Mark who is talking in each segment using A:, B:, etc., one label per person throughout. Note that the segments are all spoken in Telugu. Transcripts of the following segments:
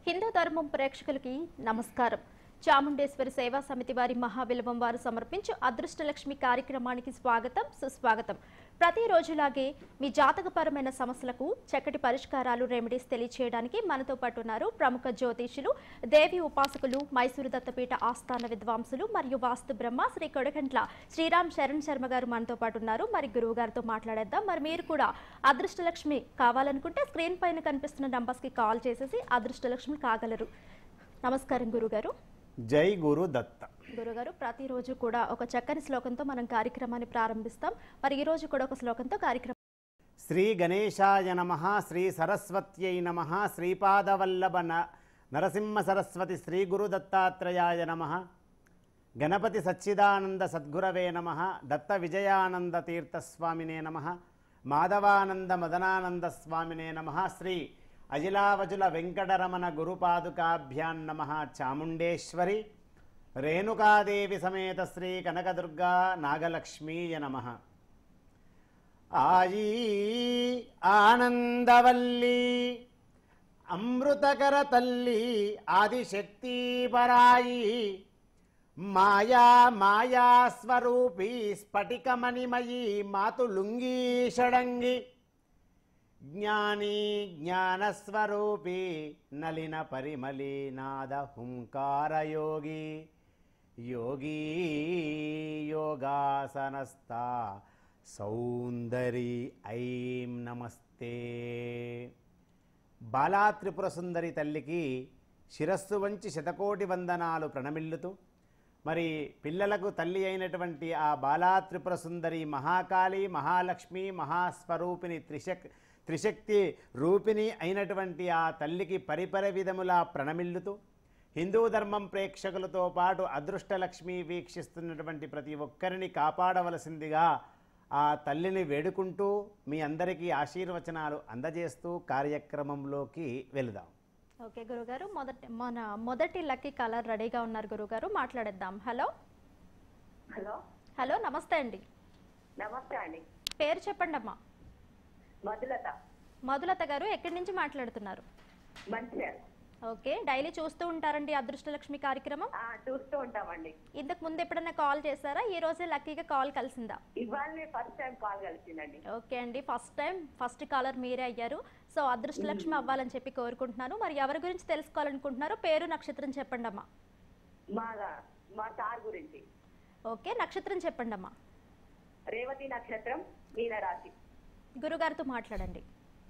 A: హిందూ ధర్మం ప్రేక్షకులకి నమస్కారం చాముండేశ్వరి సేవా సమితి వారి మహావిలవం వారు సమర్పించు అదృష్టలక్ష్మి కార్యక్రమానికి స్వాగతం సుస్వాగతం ప్రతిరోజులాగే మీ జాతకపరమైన సమస్యలకు చక్కటి పరిష్కారాలు రెమెడీస్ తెలియచేయడానికి మనతో పాటు ఉన్నారు ప్రముఖ జ్యోతిషులు దేవి ఉపాసకులు మైసూరు దత్తపీఠ ఆస్థాన విద్వాంసులు మరియు వాస్తు బ్రహ్మ శ్రీ కొడగంట్ల శ్రీరామ్ శరణ్ శర్మ గారు మనతో పాటు ఉన్నారు మరి గురువు గారితో మాట్లాడేద్దాం మరి మీరు కూడా అదృష్టలక్ష్మి కావాలనుకుంటే స్క్రీన్ పైన కనిపిస్తున్న నంబర్స్కి కాల్ చేసేసి అదృష్టలక్ష్మి కాగలరు నమస్కారం గురుగారు
B: జై గురు దత్త
A: గురుగారు ప్రతిరోజు కూడా ఒక చక్కని శ్లోకంతో మనం కార్యక్రమాన్ని ప్రారంభిస్తాం మరి ఈ రోజు కూడా ఒక శ్లోకంతో కార్యక్రమం
B: శ్రీ గణేశాయ నమ శ్రీ సరస్వత్యై నమ శ్రీపాదవల్లభ న- నరసింహ సరస్వతి శ్రీ గురు దత్తాత్రేయాయ నమ గణపతి సచ్చిదానంద సద్గురవే నమ దత్త విజయానంద తీర్థస్వామినే నమ మాధవానంద మదనానంద స్వామినే నమ శ్రీ అజిలావజుల వెంకటరమణ గురుపాదుకాభ్యాన్ నమ చాముండేశ్వరి రేణుకాదేవి సమేత శ్రీ కనకదుర్గా నాగలక్ష్మీయ నమః ఆయి ఆనందవల్లి అమృతకర తల్లి ఆదిశక్తి పరాయి మాయా మాయా స్వరూపి స్ఫటికమణిమయీ మాతులుంగీ షడంగి జ్ఞాని జ్ఞానస్వరూపి నలిన పరిమళి నాద హుంకారయోగి యోగీ యోగాసనస్థ సౌందరి ఐం నమస్తే బాలా త్రిపుర సుందరి తల్లికి శిరస్సు వంచి శతకోటి వందనాలు ప్రణమిల్లుతూ మరి పిల్లలకు తల్లి అయినటువంటి ఆ బాలా త్రిపుర సుందరి మహాకాళి మహాలక్ష్మి మహాస్వరూపిణి త్రిశక్ త్రిశక్తి రూపిణి అయినటువంటి ఆ తల్లికి పరిపర విధములా ప్రణమిల్లుతూ హిందూ ధర్మం ప్రేక్షకులతో పాటు అదృష్టలక్ష్మి వీక్షిస్తున్నటువంటి ప్రతి ఒక్కరిని కాపాడవలసిందిగా ఆ తల్లిని వేడుకుంటూ మీ అందరికీ ఆశీర్వచనాలు అందజేస్తూ కార్యక్రమంలోకి వెళదాం
A: ఓకే గురుగారు మొదటి మన మొదటి లక్కీ కలర్ రెడీగా ఉన్నారు గురుగారు మాట్లాడేద్దాం హలో
C: హలో
A: హలో నమస్తే అండి
C: నమస్తే అండి
A: పేరు చెప్పండి అమ్మా
C: మధులత
A: మధులత గారు ఎక్కడి నుంచి మాట్లాడుతున్నారు
C: మంచిర్యాల
A: ఓకే డైలీ చూస్తూ ఉంటారండి అదృష్టలక్ష్మి కార్యక్రమం
C: ఆ, చూస్తూ ఉంటామండి
A: ఇంతకు ముందు ఎప్పుడైనా కాల్ చేశారా ఈ రోజే లక్కీగా కాల్ కలిసిందా
C: ఇవాళ ఫస్ట్ టైం కాల్ కలిసిందండి
A: ఓకే అండి ఫస్ట్ టైం ఫస్ట్ కాలర్ మీరే అయ్యారు సో అదృష్టలక్ష్మి అవ్వాలని చెప్పి కోరుకుంటున్నాను మరి ఎవరి గురించి తెలుసుకోవాలనుకుంటున్నారో పేరు నక్షత్రం చెప్పండి అమ్మా
C: మా మా సార్ గురించి
A: ఓకే నక్షత్రం చెప్పండి అమ్మా
C: రేవతి నక్షత్రం మీనరాశి
A: గురుగారితో మాట్లాడండి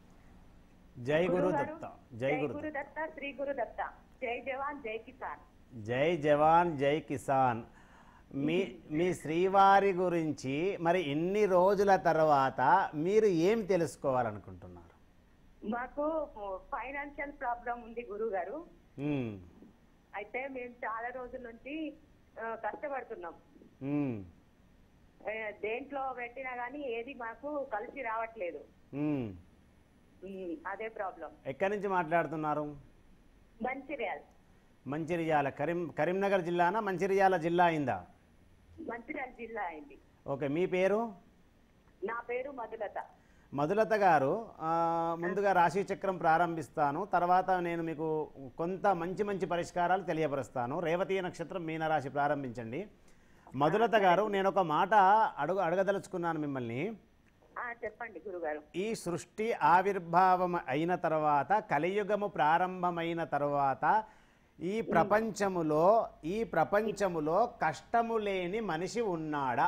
B: జై గురు
C: గురుగారు,
B: దత్త జై గురు
C: గురు దత్త శ్రీ గురు దత్త జై జవాన్ జై కిసాన్
B: జై జవాన్ జై కిసాన్ మీ మీ శ్రీవారి గురించి మరి ఇన్ని రోజుల తర్వాత మీరు ఏం తెలుసుకోవాలనుకుంటున్నారు
C: మాకు ఫైనాన్షియల్ ప్రాబ్లం ఉంది గురువు గారు
B: మ్మ్.
C: అయితే మేము చాలా రోజుల నుంచి ఆ, కష్టపడుతున్నాం
B: మ్మ్.
C: ఆ, దేంట్లో పెట్టినా గానీ ఏది మాకు కలిసి రావట్లేదు
B: మ్మ్.
C: ఉమ్, అదే ప్రాబ్లం
B: ఎక్కడి నుంచి మాట్లాడుతున్నారు
C: మంచిర్యాల
B: మంచిర్యాల కరీం కరీంనగర్ జిల్లానా మంచిర్యాల జిల్లా అయిందా
C: మంచిర్యాల జిల్లా అయింది
B: ఓకే మీ పేరు
C: నా పేరు మధులత
B: మధులత గారు ఆ, ముందుగా రాశి చక్రం ప్రారంభిస్తాను తర్వాత నేను మీకు కొంత మంచి మంచి పరిష్కారాలు తెలియపరుస్తాను రేవతి నక్షత్రం మీనరాశి ప్రారంభించండి మధులత గారు నేను ఒక మాట అడుగు అడగదలుచుకున్నాను మిమ్మల్ని
C: ఆ చెప్పండి గురుగారు
B: ఈ సృష్టి ఆవిర్భావం అయిన తర్వాత కలియుగము ప్రారంభమైన తర్వాత ఈ ప్రపంచములో ఈ ప్రపంచములో కష్టము లేని మనిషి ఉన్నాడా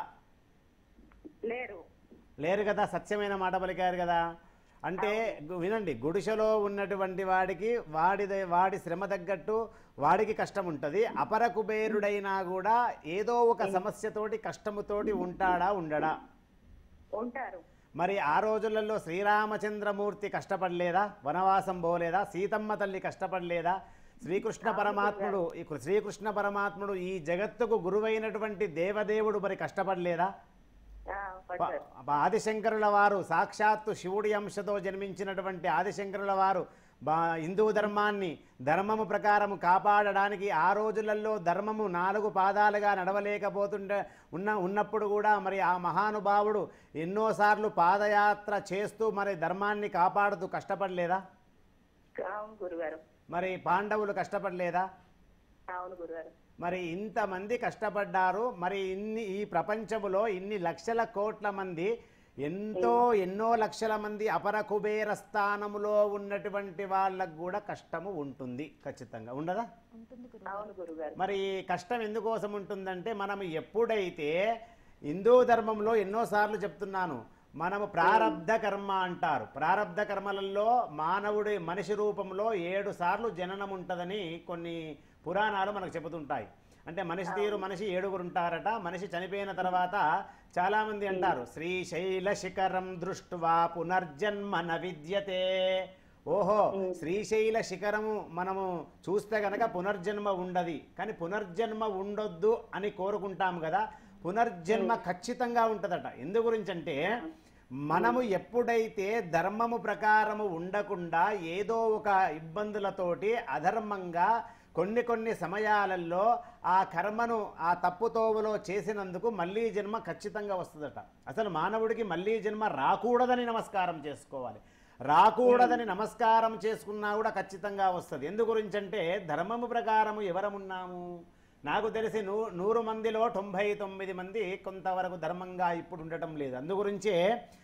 C: లేరు
B: లేరు కదా సత్యమైన మాట పలికారు కదా అంటే గు- వినండి గుడిసెలో ఉన్నటువంటి వాడికి వాడి వాడి శ్రమ తగ్గట్టు వాడికి కష్టం ఉంటుంది అపర కుబేరుడైనా కూడా ఏదో ఒక సమస్యతోటి కష్టముతోటి ఉంటాడా ఉండడా
C: ఉంటారు
B: మరి ఆ రోజులలో శ్రీరామచంద్రమూర్తి కష్టపడలేదా వనవాసం పోలేదా సీతమ్మ తల్లి కష్టపడలేదా శ్రీకృష్ణ పరమాత్ముడు ఈ కృ- శ్రీకృష్ణ పరమాత్ముడు ఈ జగత్తుకు గురువైనటువంటి దేవదేవుడు మరి కష్టపడలేదా
C: ఆ,
B: ప-
C: పడతారు
B: ప- ఆదిశంకరుల వారు సాక్షాత్తు శివుడి అంశతో జన్మించినటువంటి ఆదిశంకరుల వారు బా హిందూ ధర్మాన్ని ధర్మము ప్రకారము కాపాడడానికి ఆ రోజులలో ధర్మము నాలుగు పాదాలుగా నడవలేకపోతుండే ఉన్న ఉన్నప్పుడు కూడా మరి ఆ మహానుభావుడు ఎన్నోసార్లు పాదయాత్ర చేస్తూ మరి ధర్మాన్ని కాపాడుతూ కష్టపడలేదా
C: అవును గురుగారు
B: మరి పాండవులు కష్టపడలేదా
C: అవును గురుగారు
B: మరి ఇంతమంది కష్టపడ్డారు మరి ఇన్ని ఈ ప్రపంచములో ఇన్ని లక్షల కోట్ల మంది ఎంతో ఎన్నో లక్షల మంది అపర కుబేర స్థానములో ఉన్నటువంటి వాళ్ళకు కూడా కష్టము ఉంటుంది ఖచ్చితంగా ఉండదా
A: ఉంటుంది గురువు
C: అవును గురుగారు
B: మరి ఈ కష్టం ఎందుకోసం ఉంటుందంటే మనం ఎప్పుడైతే హిందూ ధర్మంలో ఎన్నోసార్లు చెప్తున్నాను మనము ప్రారబ్ధ కర్మ అంటారు ప్రారబ్ధ కర్మలలో మానవుడి మనిషి రూపంలో ఏడు సార్లు జననం ఉంటుందని కొన్ని పురాణాలు మనకు చెబుతుంటాయి అంటే మనిషి తీరు మనిషి ఏడుగురు ఉంటారట మనిషి చనిపోయిన తర్వాత చాలా మంది అంటారు శ్రీశైల శిఖరం దృష్ట్వా పునర్జన్మ న విద్యతే ఓహో శ్రీశైల శిఖరము మనము చూస్తే గనక పునర్జన్మ ఉండది కానీ పునర్జన్మ ఉండొద్దు అని కోరుకుంటాం కదా పునర్జన్మ ఖచ్చితంగా ఉంటుందట ఎందు గురించి అంటే మనము ఎప్పుడైతే ధర్మము ప్రకారము ఉండకుండా ఏదో ఒక ఇబ్బందులతోటి అధర్మంగా కొన్ని కొన్ని సమయాలలో ఆ కర్మను ఆ తప్పుతోవలో చేసినందుకు మళ్ళీ జన్మ ఖచ్చితంగా వస్తుందట అసలు మానవుడికి మళ్ళీ జన్మ రాకూడదని నమస్కారం చేసుకోవాలి రాకూడదని నమస్కారం చేసుకున్నా కూడా ఖచ్చితంగా వస్తుంది ఎందు గురించి అంటే ధర్మము ప్రకారము ఎవరమున్నాము నాకు తెలిసి నూ నూరు మందిలో తొంభై తొమ్మిది మంది కొంతవరకు ధర్మంగా ఇప్పుడు ఉండటం లేదు అందు గురించే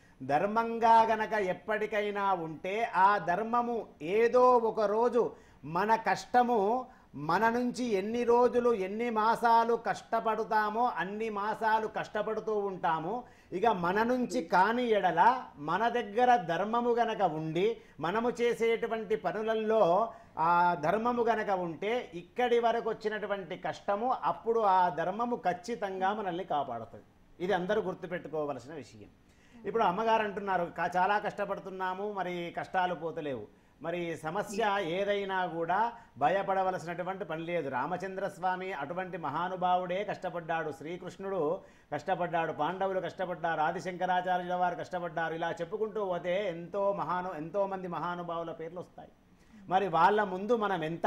B: ధర్మంగా గనక ఎప్పటికైనా ఉంటే ఆ ధర్మము ఏదో ఒక రోజు మన కష్టము మన నుంచి ఎన్ని రోజులు ఎన్ని మాసాలు కష్టపడుతామో అన్ని మాసాలు కష్టపడుతూ ఉంటాము ఇక మన నుంచి కాని ఎడల మన దగ్గర ధర్మము గనక ఉండి మనము చేసేటువంటి పనులలో ఆ ధర్మము గనక ఉంటే ఇక్కడి వరకు వచ్చినటువంటి కష్టము అప్పుడు ఆ ధర్మము ఖచ్చితంగా మనల్ని కాపాడుతుంది ఇది అందరూ గుర్తుపెట్టుకోవలసిన విషయం ఇప్పుడు అమ్మగారు అంటున్నారు "కా- చాలా కష్టపడుతున్నాము మరి కష్టాలు పోతలేవు మరి సమస్య ఏదైనా కూడా భయపడవలసినటువంటి పని లేదు రామచంద్ర స్వామి అటువంటి మహానుభావుడే కష్టపడ్డాడు శ్రీకృష్ణుడు కష్టపడ్డాడు పాండవులు కష్టపడ్డారు ఆదిశంకరాచార్యుల వారు కష్టపడ్డారు ఇలా చెప్పుకుంటూ పోతే ఎంతో మహాను ఎంతో మంది మహానుభావుల పేర్లు వస్తాయి మరి వాళ్ళ ముందు మనం ఎంత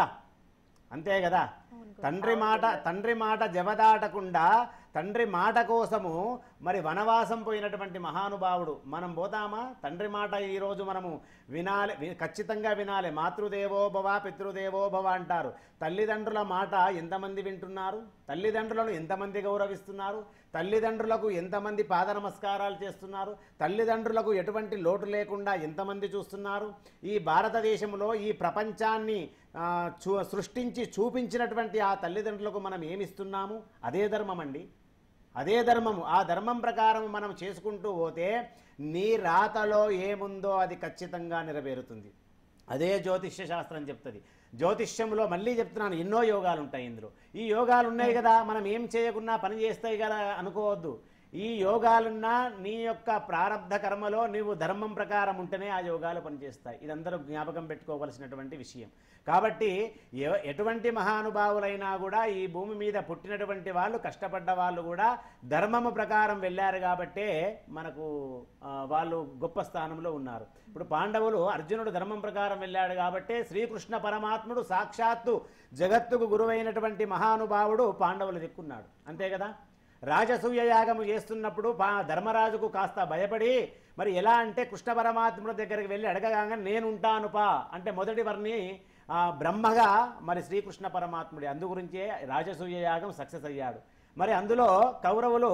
B: అంతే కదా తండ్రి మాట తండ్రి మాట జవదాటకుండా తండ్రి మాట కోసము మరి వనవాసం పోయినటువంటి మహానుభావుడు మనం పోతామా తండ్రి మాట ఈరోజు మనము వినాలి వి- ఖచ్చితంగా వినాలి మాతృదేవో భవ పితృదేవో భవ అంటారు తల్లిదండ్రుల మాట ఎంతమంది వింటున్నారు తల్లిదండ్రులను ఎంతమంది గౌరవిస్తున్నారు తల్లిదండ్రులకు ఎంతమంది పాద నమస్కారాలు చేస్తున్నారు తల్లిదండ్రులకు ఎటువంటి లోటు లేకుండా ఎంతమంది చూస్తున్నారు ఈ భారతదేశంలో ఈ ప్రపంచాన్ని ఆ, చూ సృష్టించి చూపించినటువంటి ఆ తల్లిదండ్రులకు మనం ఏమిస్తున్నాము అదే ధర్మం అండి అదే ధర్మము ఆ ధర్మం ప్రకారం మనం చేసుకుంటూ పోతే నీ రాతలో ఏముందో అది ఖచ్చితంగా నెరవేరుతుంది అదే జ్యోతిష్య శాస్త్రం చెప్తుంది జ్యోతిష్యంలో మళ్ళీ చెప్తున్నాను ఎన్నో యోగాలు ఉంటాయి ఇందులో ఈ యోగాలు ఉన్నాయి కదా మనం ఏం చేయకున్నా పని చేస్తాయి కదా అనుకోవద్దు ఈ యోగాలున్నా నీ యొక్క ప్రారంధ కర్మలో నీవు ధర్మం ప్రకారం ఉంటేనే ఆ యోగాలు పనిచేస్తాయి ఇదందరూ జ్ఞాపకం పెట్టుకోవలసినటువంటి విషయం కాబట్టి ఎవ- ఎటువంటి మహానుభావులైనా కూడా ఈ భూమి మీద పుట్టినటువంటి వాళ్ళు కష్టపడ్డ వాళ్ళు కూడా ధర్మము ప్రకారం వెళ్ళారు కాబట్టే మనకు ఆ, వాళ్ళు గొప్ప స్థానంలో ఉన్నారు ఇప్పుడు పాండవులు అర్జునుడు ధర్మం ప్రకారం వెళ్ళాడు కాబట్టే శ్రీకృష్ణ పరమాత్ముడు సాక్షాత్తు జగత్తుకు గురువైనటువంటి మహానుభావుడు పాండవులు దిక్కున్నాడు అంతే కదా రాజసూయ యాగము చేస్తున్నప్పుడు పా ధర్మరాజుకు కాస్త భయపడి మరి ఎలా అంటే కృష్ణ పరమాత్ముడి దగ్గరికి వెళ్ళి అడగగానే నేను ఉంటాను పా అంటే మొదటి వారిని ఆ, బ్రహ్మగా మరి శ్రీకృష్ణ పరమాత్ముడి అందు గురించే రాజసూయ యాగం సక్సెస్ అయ్యాడు మరి అందులో కౌరవులు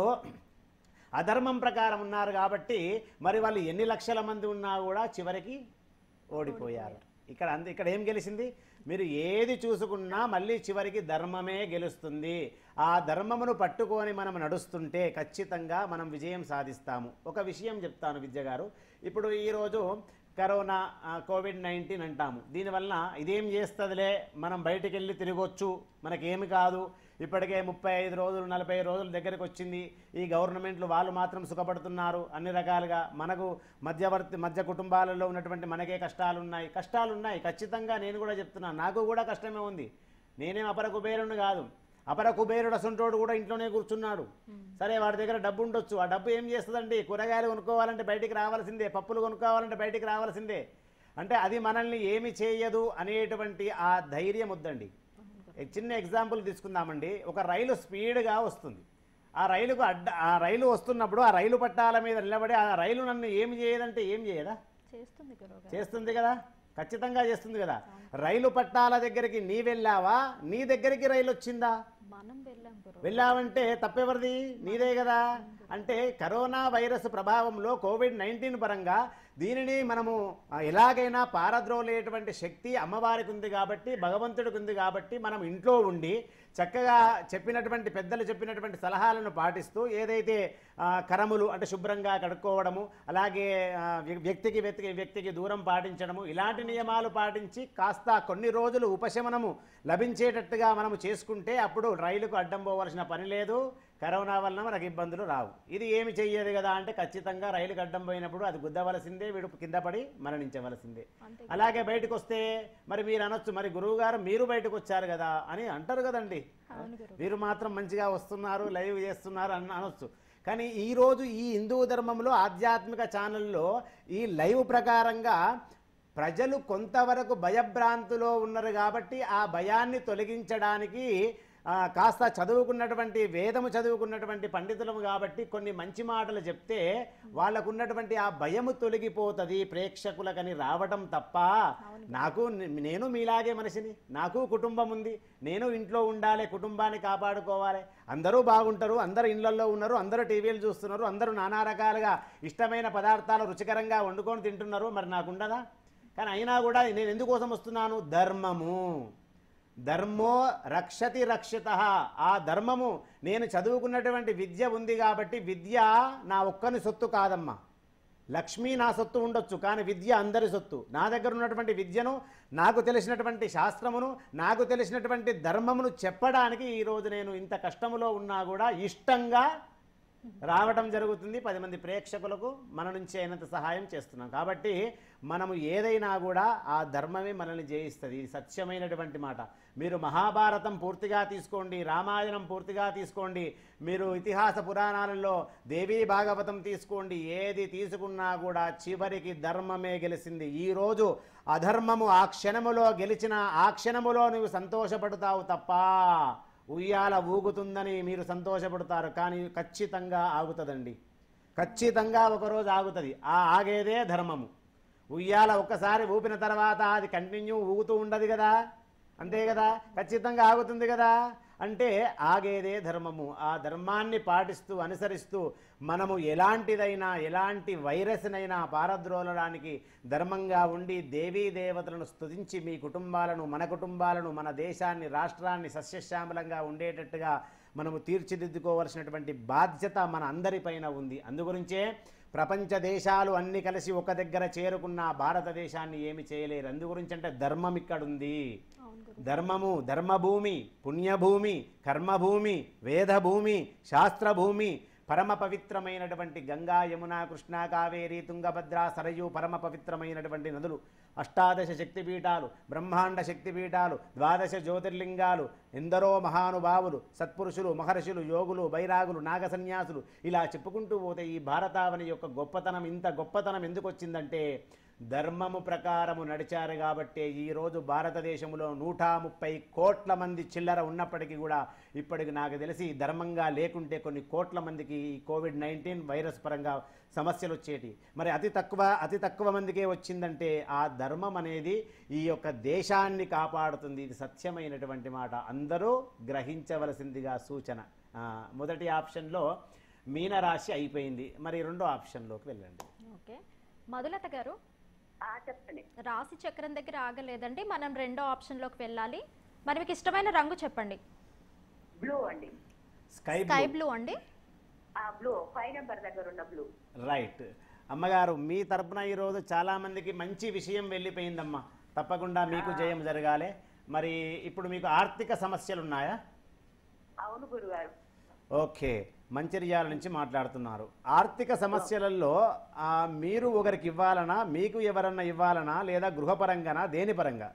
B: అధర్మం ప్రకారం ఉన్నారు కాబట్టి మరి వాళ్ళు ఎన్ని లక్షల మంది ఉన్నా కూడా చివరికి ఓడిపోయారు ఇక్కడ అంత ఇక్కడ ఏం గెలిచింది మీరు ఏది చూసుకున్నా మళ్ళీ చివరికి ధర్మమే గెలుస్తుంది ఆ ధర్మమును పట్టుకొని మనం నడుస్తుంటే ఖచ్చితంగా మనం విజయం సాధిస్తాము ఒక విషయం చెప్తాను విద్య గారు ఇప్పుడు ఈరోజు కరోనా ఆ, కోవిడ్ నైన్టీన్ అంటాము దీనివల్ల ఇదేం చేస్తుందిలే మనం బయటికి వెళ్ళి తిరగొచ్చు మనకేమి కాదు ఇప్పటికే ముప్పై ఐదు రోజులు నలభై రోజుల దగ్గరికి వచ్చింది ఈ గవర్నమెంట్లు వాళ్ళు మాత్రం సుఖపడుతున్నారు అన్ని రకాలుగా మనకు మధ్యవర్తి మధ్య కుటుంబాలలో ఉన్నటువంటి మనకే కష్టాలు ఉన్నాయి కష్టాలు ఉన్నాయి ఖచ్చితంగా నేను కూడా చెప్తున్నాను నాకు కూడా కష్టమే ఉంది నేనేం అపర కుబేరుని కాదు అపర కుబేరుడు అసంటోడు కూడా ఇంట్లోనే కూర్చున్నాడు సరే వాడి దగ్గర డబ్బు ఉండొచ్చు ఆ డబ్బు ఏం చేస్తుందండి కూరగాయలు కొనుక్కోవాలంటే బయటికి రావాల్సిందే పప్పులు కొనుక్కోవాలంటే బయటికి రావాల్సిందే అంటే అది మనల్ని ఏమి చేయదు అనేటువంటి ఆ ధైర్యం వద్దండి ఒక చిన్న ఎగ్జాంపుల్ తీసుకుందామండి ఒక రైలు స్పీడ్గా వస్తుంది ఆ రైలుకు అడ్డ ఆ రైలు వస్తున్నప్పుడు ఆ రైలు పట్టాల మీద నిలబడి ఆ రైలు నన్ను ఏమి చేయదంటే ఏం చేయదా
A: చేస్తుంది గురువు గారు
B: చేస్తుంది కదా ఖచ్చితంగా చేస్తుంది కదా రైలు పట్టాల దగ్గరికి నీ వెళ్ళావా నీ దగ్గరికి రైలు వచ్చిందా
A: మనం వెళ్ళాం గురు
B: వెళ్ళావంటే తప్పెవరిది నీదే కదా అంటే కరోనా వైరస్ ప్రభావంలో కోవిడ్ నైన్టీన్ పరంగా దీనిని మనము ఆ, ఎలాగైనా పారద్రోలేటువంటి శక్తి అమ్మవారికి ఉంది కాబట్టి భగవంతుడికి ఉంది కాబట్టి మనం ఇంట్లో ఉండి చక్కగా చెప్పినటువంటి పెద్దలు చెప్పినటువంటి సలహాలను పాటిస్తూ ఏదైతే ఆ, కరములు అంటే శుభ్రంగా కడుక్కోవడము అలాగే ఆ, వ్య- వ్యక్తికి వ్యక్తికి వ్యక్తికి దూరం పాటించడము ఇలాంటి నియమాలు పాటించి కాస్త కొన్ని రోజులు ఉపశమనము లభించేటట్టుగా మనము చేసుకుంటే అప్పుడు రైలుకు అడ్డం పోవలసిన పని లేదు కరోనా వలన మనకు ఇబ్బందులు రావు ఇది ఏమి చెయ్యదు కదా అంటే ఖచ్చితంగా రైలుకు అడ్డం పోయినప్పుడు అది గుద్దవలసిందే వీడు కింద పడి మరణించవలసిందే
A: అంతే
B: అలాగే బయటకు వస్తే మరి మీరు అనొచ్చు మరి గురువు గారు మీరు బయటకు వచ్చారు కదా అని అంటారు కదండి
A: అవును గురు
B: వీరు మాత్రం మంచిగా వస్తున్నారు లైవ్ చేస్తున్నారు అని అనొచ్చు కానీ ఈరోజు ఈ హిందూ ధర్మంలో ఆధ్యాత్మిక ఛానల్లో ఈ లైవ్ ప్రకారంగా ప్రజలు కొంతవరకు భయభ్రాంతిలో ఉన్నారు కాబట్టి ఆ భయాన్ని తొలగించడానికి ఆ, కాస్త చదువుకున్నటువంటి వేదము చదువుకున్నటువంటి పండితులము కాబట్టి కొన్ని మంచి మాటలు చెప్తే వాళ్ళకు ఉన్నటువంటి ఆ భయము తొలగిపోతుంది ప్రేక్షకులకని రావటం తప్ప నాకు నే- నేను మీలాగే మనిషిని నాకు కుటుంబం ఉంది నేను ఇంట్లో ఉండాలి కుటుంబాన్ని కాపాడుకోవాలి అందరూ బాగుంటారు అందరూ ఇళ్లలో ఉన్నారు అందరూ టీవీలు చూస్తున్నారు అందరూ నానా రకాలుగా ఇష్టమైన పదార్థాలు రుచికరంగా వండుకొని తింటున్నారు మరి నాకు ఉండదా కానీ అయినా కూడా నేను ఎందుకోసం వస్తున్నాను ధర్మము ధర్మో రక్షతి రక్షిత ఆ ధర్మము నేను చదువుకున్నటువంటి విద్య ఉంది కాబట్టి విద్య నా ఒక్కని సొత్తు కాదమ్మా లక్ష్మి నా సొత్తు ఉండొచ్చు కానీ విద్య అందరి సొత్తు నా దగ్గర ఉన్నటువంటి విద్యను నాకు తెలిసినటువంటి శాస్త్రమును నాకు తెలిసినటువంటి ధర్మమును చెప్పడానికి ఈరోజు నేను ఇంత కష్టములో ఉన్నా కూడా ఇష్టంగా రావటం జరుగుతుంది పది మంది ప్రేక్షకులకు మన నుంచి అయినంత సహాయం చేస్తున్నాం కాబట్టి మనము ఏదైనా కూడా ఆ ధర్మమే మనల్ని జయిస్తుంది ఇది సత్యమైనటువంటి మాట మీరు మహాభారతం పూర్తిగా తీసుకోండి రామాయణం పూర్తిగా తీసుకోండి మీరు ఇతిహాస పురాణాలలో దేవీ భాగవతం తీసుకోండి ఏది తీసుకున్నా కూడా చివరికి ధర్మమే గెలిచింది ఈరోజు అధర్మము ఆ క్షణములో గెలిచిన ఆ క్షణములో నువ్వు సంతోషపడతావు తప్ప ఉయ్యాల ఊగుతుందని మీరు సంతోషపడతారు కానీ ఖచ్చితంగా ఆగుతుందండి ఖచ్చితంగా ఒకరోజు ఆగుతుంది ఆ ఆగేదే ధర్మము ఉయ్యాల ఒక్కసారి ఊపిన తర్వాత అది కంటిన్యూ ఊగుతూ ఉండదు కదా అంతే కదా ఖచ్చితంగా ఆగుతుంది కదా అంటే ఆగేదే ధర్మము ఆ ధర్మాన్ని పాటిస్తూ అనుసరిస్తూ మనము ఎలాంటిదైనా ఎలాంటి వైరస్నైనా పారద్రోలడానికి ధర్మంగా ఉండి దేవీ దేవతలను స్తుతించి మీ కుటుంబాలను మన కుటుంబాలను మన దేశాన్ని రాష్ట్రాన్ని సస్యశ్యామలంగా ఉండేటట్టుగా మనము తీర్చిదిద్దుకోవలసినటువంటి బాధ్యత మన అందరిపైన ఉంది అందుగురించే ప్రపంచ దేశాలు అన్ని కలిసి ఒక దగ్గర చేరుకున్న భారతదేశాన్ని ఏమి చేయలేరు అందుగురించి అంటే ధర్మం ఇక్కడుంది
A: అవును గురు
B: ధర్మము ధర్మభూమి పుణ్యభూమి కర్మభూమి వేదభూమి శాస్త్రభూమి పరమ పవిత్రమైనటువంటి గంగా యమున కృష్ణ కావేరి తుంగభద్ర సరయు పరమ పవిత్రమైనటువంటి నదులు అష్టాదశ శక్తిపీఠాలు బ్రహ్మాండ శక్తిపీఠాలు ద్వాదశ జ్యోతిర్లింగాలు ఎందరో మహానుభావులు సత్పురుషులు మహర్షులు యోగులు బైరాగులు నాగసన్యాసులు ఇలా చెప్పుకుంటూ పోతే ఈ భారతావని యొక్క గొప్పతనం ఇంత గొప్పతనం ఎందుకు వచ్చిందంటే ధర్మము ప్రకారము నడిచారు కాబట్టే ఈరోజు భారతదేశంలో నూట ముప్పై కోట్ల మంది చిల్లర ఉన్నప్పటికీ కూడా ఇప్పటికి నాకు తెలిసి ధర్మంగా లేకుంటే కొన్ని కోట్ల మందికి ఈ కోవిడ్ నైన్టీన్ వైరస్ పరంగా సమస్యలు వచ్చేటి మరి అతి తక్కువ అతి తక్కువ మందికే వచ్చిందంటే ఆ ధర్మం అనేది ఈ యొక్క దేశాన్ని కాపాడుతుంది ఇది సత్యమైనటువంటి మాట అందరూ గ్రహించవలసిందిగా సూచన ఆ, మొదటి ఆప్షన్లో మీనరాశి అయిపోయింది మరి రెండో ఆప్షన్లోకి వెళ్ళండి
A: ఓకే మధులత గారు
C: ఆ, చెప్పండి
A: రాశి చక్రం దగ్గర ఆగలేదండి మనం రెండో ఆప్షన్లోకి వెళ్ళాలి మరి మీకు ఇష్టమైన రంగు చెప్పండి
C: బ్లూ అండి
B: స్కై
A: స్కై బ్లూ అండి
C: ఆ బ్లూ ఫైవ్ నెంబర్ దగ్గర ఉన్న బ్లూ
B: రైట్ అమ్మగారు మీ తరపున ఈరోజు చాలామందికి మంచి విషయం వెళ్ళిపోయిందమ్మా తప్పకుండా మీకు జయం జరగాలి మరి ఇప్పుడు మీకు ఆర్థిక సమస్యలు ఉన్నాయా
C: అవును గురుగారు
B: ఓకే మంచిర్యాల నుంచి మాట్లాడుతున్నారు ఆర్థిక సమస్యలలో ఆ, మీరు ఒకరికి ఇవ్వాలనా మీకు ఎవరన్నా ఇవ్వాలనా లేదా గృహపరంగానా దేని పరంగా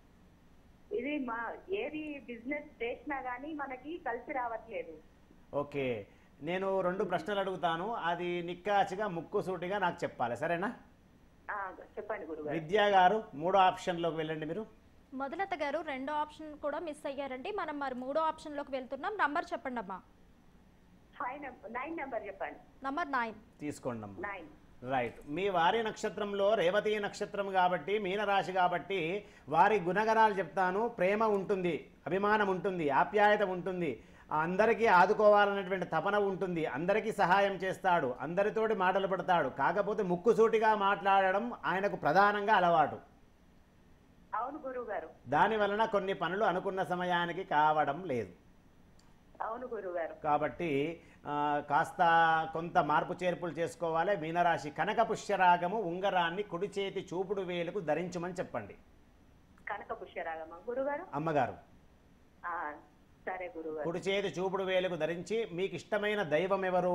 C: ఇది మా ఏది బిజినెస్ చేసినా గానీ మనకి కలిసి రావట్లేదు
B: ఓకే నేను రెండు ప్రశ్నలు అడుగుతాను అది నిక్కాచిగా ముక్కుసూటిగా నాకు చెప్పాలి సరేనా
C: ఆ, చెప్పండి గురుగారు
B: విద్యా గారు మూడో ఆప్షన్లోకి వెళ్ళండి మీరు
A: మొదలత గారు రెండో ఆప్షన్ కూడా మిస్ అయ్యారండి మనం మరి మూడో ఆప్షన్లోకి వెళ్తున్నాం నంబర్ చెప్పండి అమ్మా
C: ఫైవ్ నెంబర్ నైన్ నెంబర్ చెప్పండి
A: నంబర్ నైన్
B: తీసుకోండి అమ్మా
C: నైన్
B: రైట్ మీ వారి నక్షత్రంలో రేవతి నక్షత్రం కాబట్టి మీనరాశి కాబట్టి వారి గుణగణాలు చెప్తాను ప్రేమ ఉంటుంది అభిమానం ఉంటుంది ఆప్యాయత ఉంటుంది అందరికీ ఆదుకోవాలనేటువంటి తపన ఉంటుంది అందరికీ సహాయం చేస్తాడు అందరితోటి మాటలు పడతాడు కాకపోతే ముక్కుసూటిగా మాట్లాడడం ఆయనకు ప్రధానంగా అలవాటు
C: అవును గురువు గారు
B: దాని వలన కొన్ని పనులు అనుకున్న సమయానికి కావడం లేదు
C: అవును గురువు గారు
B: కాబట్టి ఆ, కాస్త కొంత మార్పు చేర్పులు చేసుకోవాలి మీనరాశి కనక పుష్యరాగము ఉంగరాన్ని కుడి చేతి చూపుడు వేలుకు ధరించమని చెప్పండి
C: కనక పుష్యరాగమ్మ గురుగారు
B: అమ్మగారు
C: ఆ, సరే గురుగారు
B: కుడి చేతి చూపుడు వేలుకు ధరించి మీకు ఇష్టమైన దైవం ఎవరు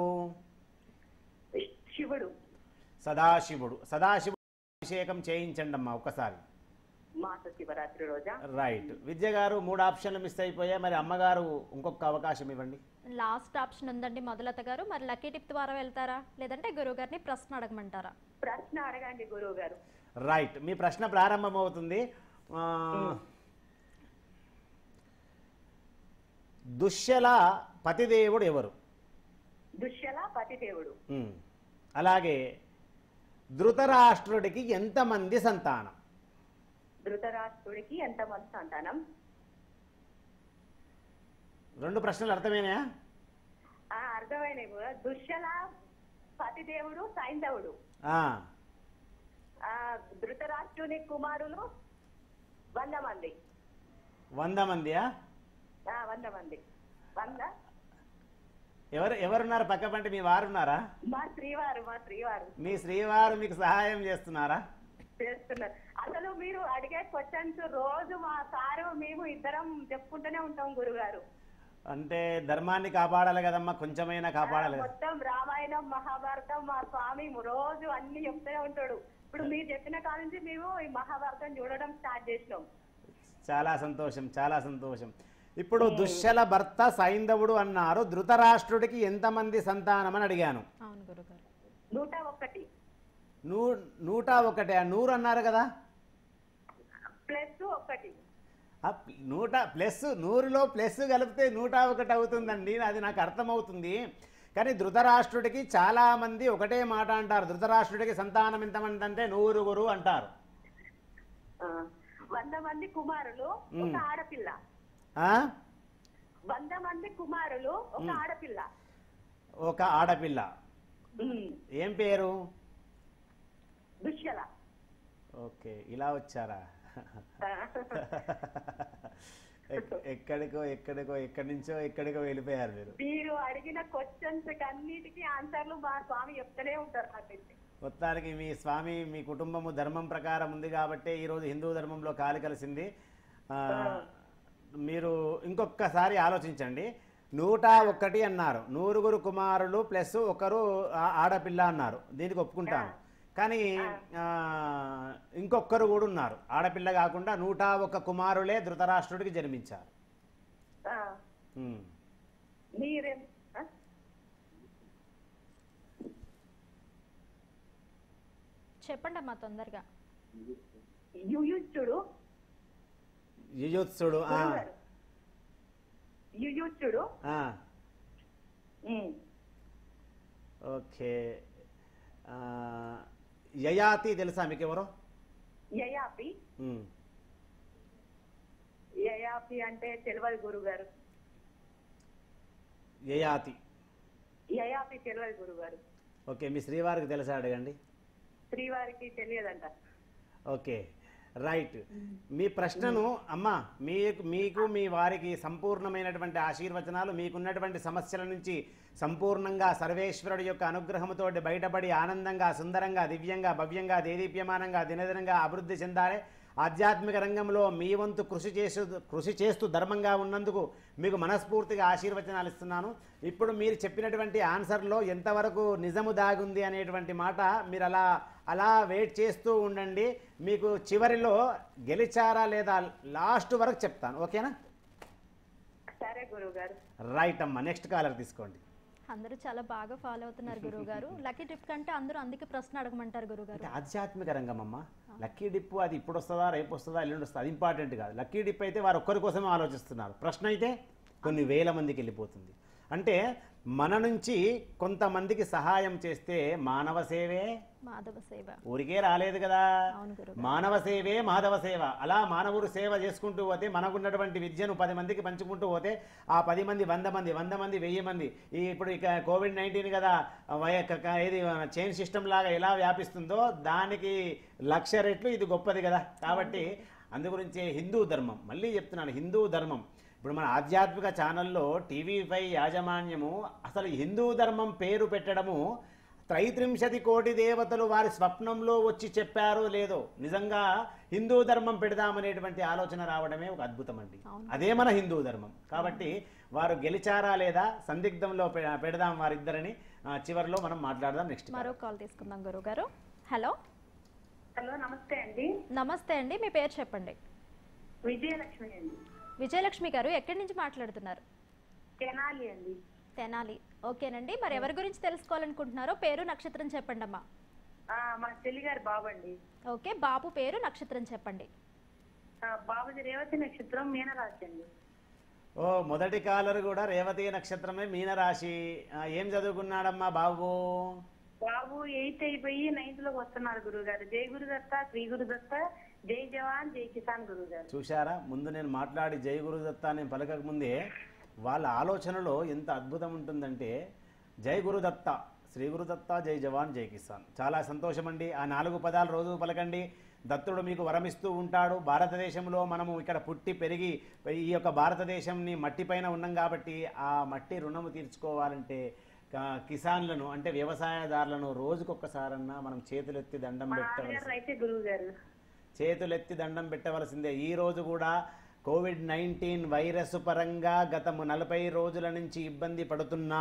C: శివుడు
B: సదాశివుడు సదాశివుడు అభిషేకం చేయించండి అమ్మా ఒక్కసారి
C: మాస శివరాత్రి రోజా
B: రైట్ విద్య గారు మూడు ఆప్షన్లు మిస్ అయిపోయాయి మరి అమ్మగారు ఇంకొక అవకాశం ఇవ్వండి
A: లాస్ట్ ఆప్షన్ ఉందండి మొదలత గారు మరి లక్కీ టిప్ ద్వారా వెళ్తారా లేదంటే గురువు గారిని ప్రశ్న అడగమంటారా
C: ప్రశ్న అడగండి గురువు గారు
B: రైట్ మీ ప్రశ్న ప్రారంభమవుతుంది ఆ, దుశ్శల పతిదేవుడు ఎవరు
C: దుశ్యల పతిదేవుడు
B: ఉమ్. అలాగే ధృతరాష్ట్రుడికి ఎంతమంది సంతానం
C: ధృతరాష్ట్రుడికి ఎంతమంది సంతానం
B: రెండు ప్రశ్నలు అర్థమేనా
C: ఆ అర్థమైనవి కూడా దుశ్యల పతిదేవుడు సైంధవుడు
B: ఆ,
C: ఆ ధృతరాష్ట్రుని కుమారులు వంద మంది
B: వంద మందియా
C: ఆ వంద మంది వంద
B: ఎవరు ఎవరున్నారు పక్క పంటి మీ వారు ఉన్నారా
C: మా శ్రీవారు మా శ్రీవారు
B: మీ శ్రీవారు మీకు సహాయం చేస్తున్నారా
C: చేస్తున్నారు అసలు మీరు అడిగే క్వశ్చన్స్ రోజు మా సారు మేము ఇద్దరం చెప్పుకుంటూనే ఉంటాం గురుగారు
B: అంటే ధర్మాన్ని కాపాడాలి కదమ్మా కొంచెమైనా కాపాడాలి కదా
C: మొత్తం రామాయణం మహాభారతం మా స్వామి రోజు అన్ని చెప్తూనే ఉంటాడు ఇప్పుడు మీరు చెప్పిన కాడ నుంచి మేము ఈ మహాభారతం చూడడం స్టార్ట్ చేసినాం
B: చాలా సంతోషం చాలా సంతోషం ఇప్పుడు దుశ్శల భర్త సైంధవుడు అన్నారు ధృతరాష్ట్రుడికి ఎంతమంది సంతానం అని అడిగాను
A: అవును గురుగారు
C: నూట ఒకటి
B: నూ నూట ఒకటే ఆ నూరు అన్నారు కదా
C: ప్లస్ ఒకటి
B: ఆ ప్ల- నూట ప్లస్ నూరులో ప్లస్ కలిపితే నూట ఒకటి అవుతుందండి అది నాకు అర్థమవుతుంది కానీ ధృతరాష్ట్రుడికి చాలా మంది ఒకటే మాట అంటారు ధృతరాష్ట్రుడికి సంతానం ఎంతమంది అంటే నూరుగురు అంటారు
C: ఆ, వంద మంది కుమారులు ఒక ఆడపిల్ల
B: ఆ?
C: వంద మంది కుమారులు ఒక ఆడపిల్ల
B: ఒక ఆడపిల్ల
C: ఉమ్,
B: ఏం పేరు
C: దుశ్యల
B: ఓకే ఇలా వచ్చారా ఎక్- ఎక్కడికో ఎక్కడికో ఎక్కడి నుంచో ఎక్కడికో వెళ్ళిపోయారు మీరు
C: మీరు అడిగిన క్వశ్చన్స్ అన్నిటికీ ఆన్సర్లు మా స్వామి చెప్తూనే ఉంటారు నాకైతే
B: మొత్తానికి మీ స్వామి మీ కుటుంబము ధర్మం ప్రకారం ఉంది కాబట్టే ఈరోజు హిందూ ధర్మంలో కాలు కలిసింది ఆ, మీరు ఇంకొకసారి ఆలోచించండి నూట ఒక్కటి అన్నారు నూరుగురు కుమారులు ప్లస్ ఒకరు ఆ- ఆడపిల్ల అన్నారు దీనికి ఒప్పుకుంటాను కానీ ఆ, ఇంకొకరు కూడా ఉన్నారు ఆడపిల్ల కాకుండా నూట ఒక్క కుమారులే ధృతరాష్ట్రుడికి జన్మించారు
C: ఆ,
B: ఉమ్.
C: మీరేం ఆ?
A: చెప్పండి అమ్మా తొందరగా
C: యుయుత్సుడు
B: యుయుత్సుడు ఆ,
C: గురుగారు. యుయుత్సుడు
B: ఆ,
C: ఉమ్,
B: ఓకే ఆ, యయాతి తెలుసా మీకు ఎవరో
C: యయాపి
B: ఉమ్.
C: యయాపి అంటే తెలియదు గురుగారు
B: యయాతి
C: యయాపి తెలియదు గురుగారు
B: ఓకే మీ శ్రీవారికి తెలుసా అడగండి
C: శ్రీవారికి తెలియదంట
B: ఓకే రైట్ మీ ప్రశ్నను అమ్మా మీకు మీకు మీ వారికి సంపూర్ణమైనటువంటి ఆశీర్వచనాలు మీకున్నటువంటి సమస్యల నుంచి సంపూర్ణంగా సర్వేశ్వరుడి యొక్క అనుగ్రహముతో బయటపడి ఆనందంగా సుందరంగా దివ్యంగా భవ్యంగా దేదీప్యమానంగా దినదినంగా అభివృద్ధి చెందాలి ఆధ్యాత్మిక రంగంలో మీ వంతు కృషి చేస్తూ కృషి చేస్తూ ధర్మంగా ఉన్నందుకు మీకు మనస్ఫూర్తిగా ఆశీర్వచనాలు ఇస్తున్నాను ఇప్పుడు మీరు చెప్పినటువంటి ఆన్సర్లో ఎంతవరకు నిజము దాగుంది అనేటువంటి మాట మీరు అలా అలా వెయిట్ చేస్తూ ఉండండి మీకు చివరిలో గెలిచారా లేదా లాస్ట్ వరకు చెప్తాను ఓకేనా
C: సరే గురుగారు
B: రైట్ అమ్మా నెక్స్ట్ కాలర్ తీసుకోండి
A: అందరూ చాలా బాగా ఫాలో అవుతున్నారు గురువు గారు లక్కీ టిప్ కంటే అందరూ అందుకే ప్రశ్న అడగమంటారు గురువు గారు
B: అంటే ఆధ్యాత్మిక రంగం అమ్మ లక్కీ డిప్ అది ఇప్పుడు వస్తుందా రేపు వస్తుందా ఎల్లుండి వస్తుందా అది ఇంపార్టెంట్ కాదు లక్కీ డిప్ అయితే వారు ఒక్కరి కోసమే ఆలోచిస్తున్నారు ప్రశ్న అయితే కొన్ని వేల మందికి వెళ్ళిపోతుంది అంటే మన నుంచి కొంతమందికి సహాయం చేస్తే మానవ సేవే
A: మాధవ సేవ
B: ఊరికే రాలేదు కదా
A: అవును గురువు
B: మానవ సేవే మాధవ సేవ అలా మానవుడు సేవ చేసుకుంటూ పోతే మనకున్నటువంటి విద్యను పది మందికి పంచుకుంటూ పోతే ఆ పది మంది వంద మంది వంద మంది వెయ్యి మంది ఈ ఇప్పుడు ఇక కోవిడ్ నైన్టీన్ కదా వయ క- క- ఇది చైన్ సిస్టమ్ లాగా ఎలా వ్యాపిస్తుందో దానికి లక్ష రెట్లు ఇది గొప్పది కదా కాబట్టి అందుగురించే హిందూ ధర్మం మళ్ళీ చెప్తున్నాను హిందూ ధర్మం ఇప్పుడు మన ఆధ్యాత్మిక ఛానల్లో టీవీ ఫైవ్ యాజమాన్యము అసలు హిందూ ధర్మం పేరు పెట్టడము త్రైత్రింశతి కోటి దేవతలు వారి స్వప్నంలో వచ్చి చెప్పారో లేదో నిజంగా హిందూ ధర్మం పెడదామనేటువంటి ఆలోచన రావడమే ఒక అద్భుతం అండి
A: అవును.
B: అదే మన హిందూ ధర్మం కాబట్టి వారు గెలిచారా లేదా సందిగ్ధంలో పె- పెడదాం వారిద్దరిని ఆ, చివరిలో మనం మాట్లాడదాం నెక్స్ట్
A: మరో కాల్ తీసుకుందాం గురువు గారు హలో
C: హలో నమస్తే అండి
A: నమస్తే అండి మీ పేరు చెప్పండి
C: విజయలక్ష్మి అండి
A: విజయలక్ష్మి గారు ఎక్కడి నుంచి మాట్లాడుతున్నారు
C: తెనాలి అండి
A: తెనాలి ఓకేనండి మరి ఎవరి గురించి తెలుసుకోవాలనుకుంటున్నారో పేరు నక్షత్రం చెప్పండి అమ్మా
C: ఆ, మా చెల్లి గారి బాబు అండి
A: ఓకే బాబు పేరు నక్షత్రం చెప్పండి
C: ఆ, బాబుది రేవతి నక్షత్రం మీనరాశి అండి
B: ఓ మొదటి కాలరు కూడా రేవతి నక్షత్రమే మీనరాశి ఆ, ఏం చదువుకున్నాడమ్మా బాబు
C: బాబు ఎయిత్ అయిపోయి నైన్త్ లోకి వస్తున్నారు గురువు గారు జై గురుదత్త శ్రీ గురుదత్త జై జవాన్ జై కిసాన్ గురువు గారు
B: చూశారా ముందు నేను మాట్లాడి జై గురుదత్త నేను పలకక ముందే వాళ్ళ ఆలోచనలో ఎంత అద్భుతం ఉంటుందంటే జై గురుదత్త శ్రీ గురుదత్త జై జవాన్ జై కిసాన్ చాలా సంతోషం అండి ఆ నాలుగు పదాలు రోజు పలకండి దత్తుడు మీకు వరమిస్తూ ఉంటాడు భారతదేశంలో మనము ఇక్కడ పుట్టి పెరిగి ఈ యొక్క భారతదేశంని మట్టిపైన ఉన్నాం కాబట్టి ఆ మట్టి రుణము తీర్చుకోవాలంటే క- కిసాన్లను అంటే వ్యవసాయదారులను రోజుకొక్కసారన్నా మనం చేతులెత్తి దండం
C: మా
B: పెట్టవలసి
C: నాన్నగారు రైతే గురువు గారు
B: చేతులెత్తి దండం పెట్టవలసిందే ఈ రోజు కూడా కోవిడ్ నైన్టీన్ వైరస్ పరంగా గత నలభై రోజుల నుంచి ఇబ్బంది పడుతున్నా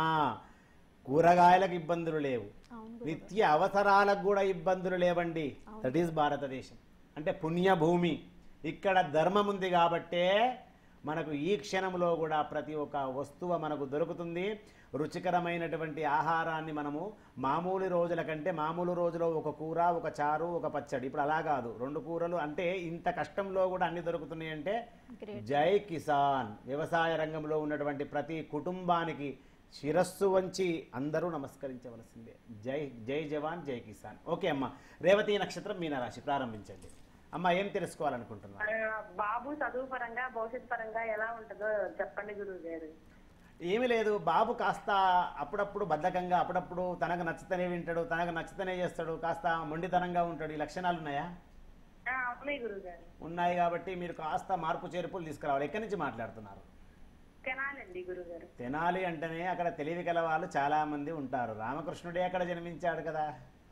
B: కూరగాయలకు ఇబ్బందులు లేవు
A: అవును
B: నిత్య అవసరాలకు కూడా ఇబ్బందులు లేవండి దట్ ఈస్ భారతదేశం అంటే పుణ్యభూమి ఇక్కడ ధర్మం ఉంది కాబట్టే మనకు ఈ క్షణంలో కూడా ప్రతి ఒక్క వస్తువు మనకు దొరుకుతుంది రుచికరమైనటువంటి ఆహారాన్ని మనము మామూలు రోజుల కంటే మామూలు రోజులో ఒక కూర ఒక చారు ఒక పచ్చడి ఇప్పుడు అలా కాదు రెండు కూరలు అంటే ఇంత కష్టంలో కూడా అన్ని దొరుకుతున్నాయి అంటే
A: గ్రేట్
B: జై కిసాన్ వ్యవసాయ రంగంలో ఉన్నటువంటి ప్రతి కుటుంబానికి శిరస్సు వంచి అందరూ నమస్కరించవలసిందే జై జై జవాన్ జై కిసాన్ ఓకే అమ్మ రేవతి నక్షత్రం మీనరాశి ప్రారంభించండి అమ్మ ఏం తెలుసుకోవాలనుకుంటున్నారు
C: ఆ, బాబు చదువు పరంగా భవిష్యత్ పరంగా ఎలా ఉంటుందో చెప్పండి గురువు గారు
B: ఏమీ లేదు బాబు కాస్త అప్పుడప్పుడు బద్ధకంగా అప్పుడప్పుడు తనకు నచ్చితేనే వింటాడు తనకు నచ్చితేనే చేస్తాడు కాస్త మొండితనంగా ఉంటాడు ఈ లక్షణాలు ఉన్నాయా
C: ఆ, ఉన్నాయి గురువు గారు
B: ఉన్నాయి కాబట్టి మీరు కాస్త మార్పు చేర్పులు తీసుకురావాలి ఎక్కడి నుంచి మాట్లాడుతున్నారు
C: తెనాలండి గురువు గారు
B: తెనాలి అంటేనే అక్కడ తెలివి గల వాళ్ళు చాలా మంది ఉంటారు రామకృష్ణుడే అక్కడ జన్మించాడు కదా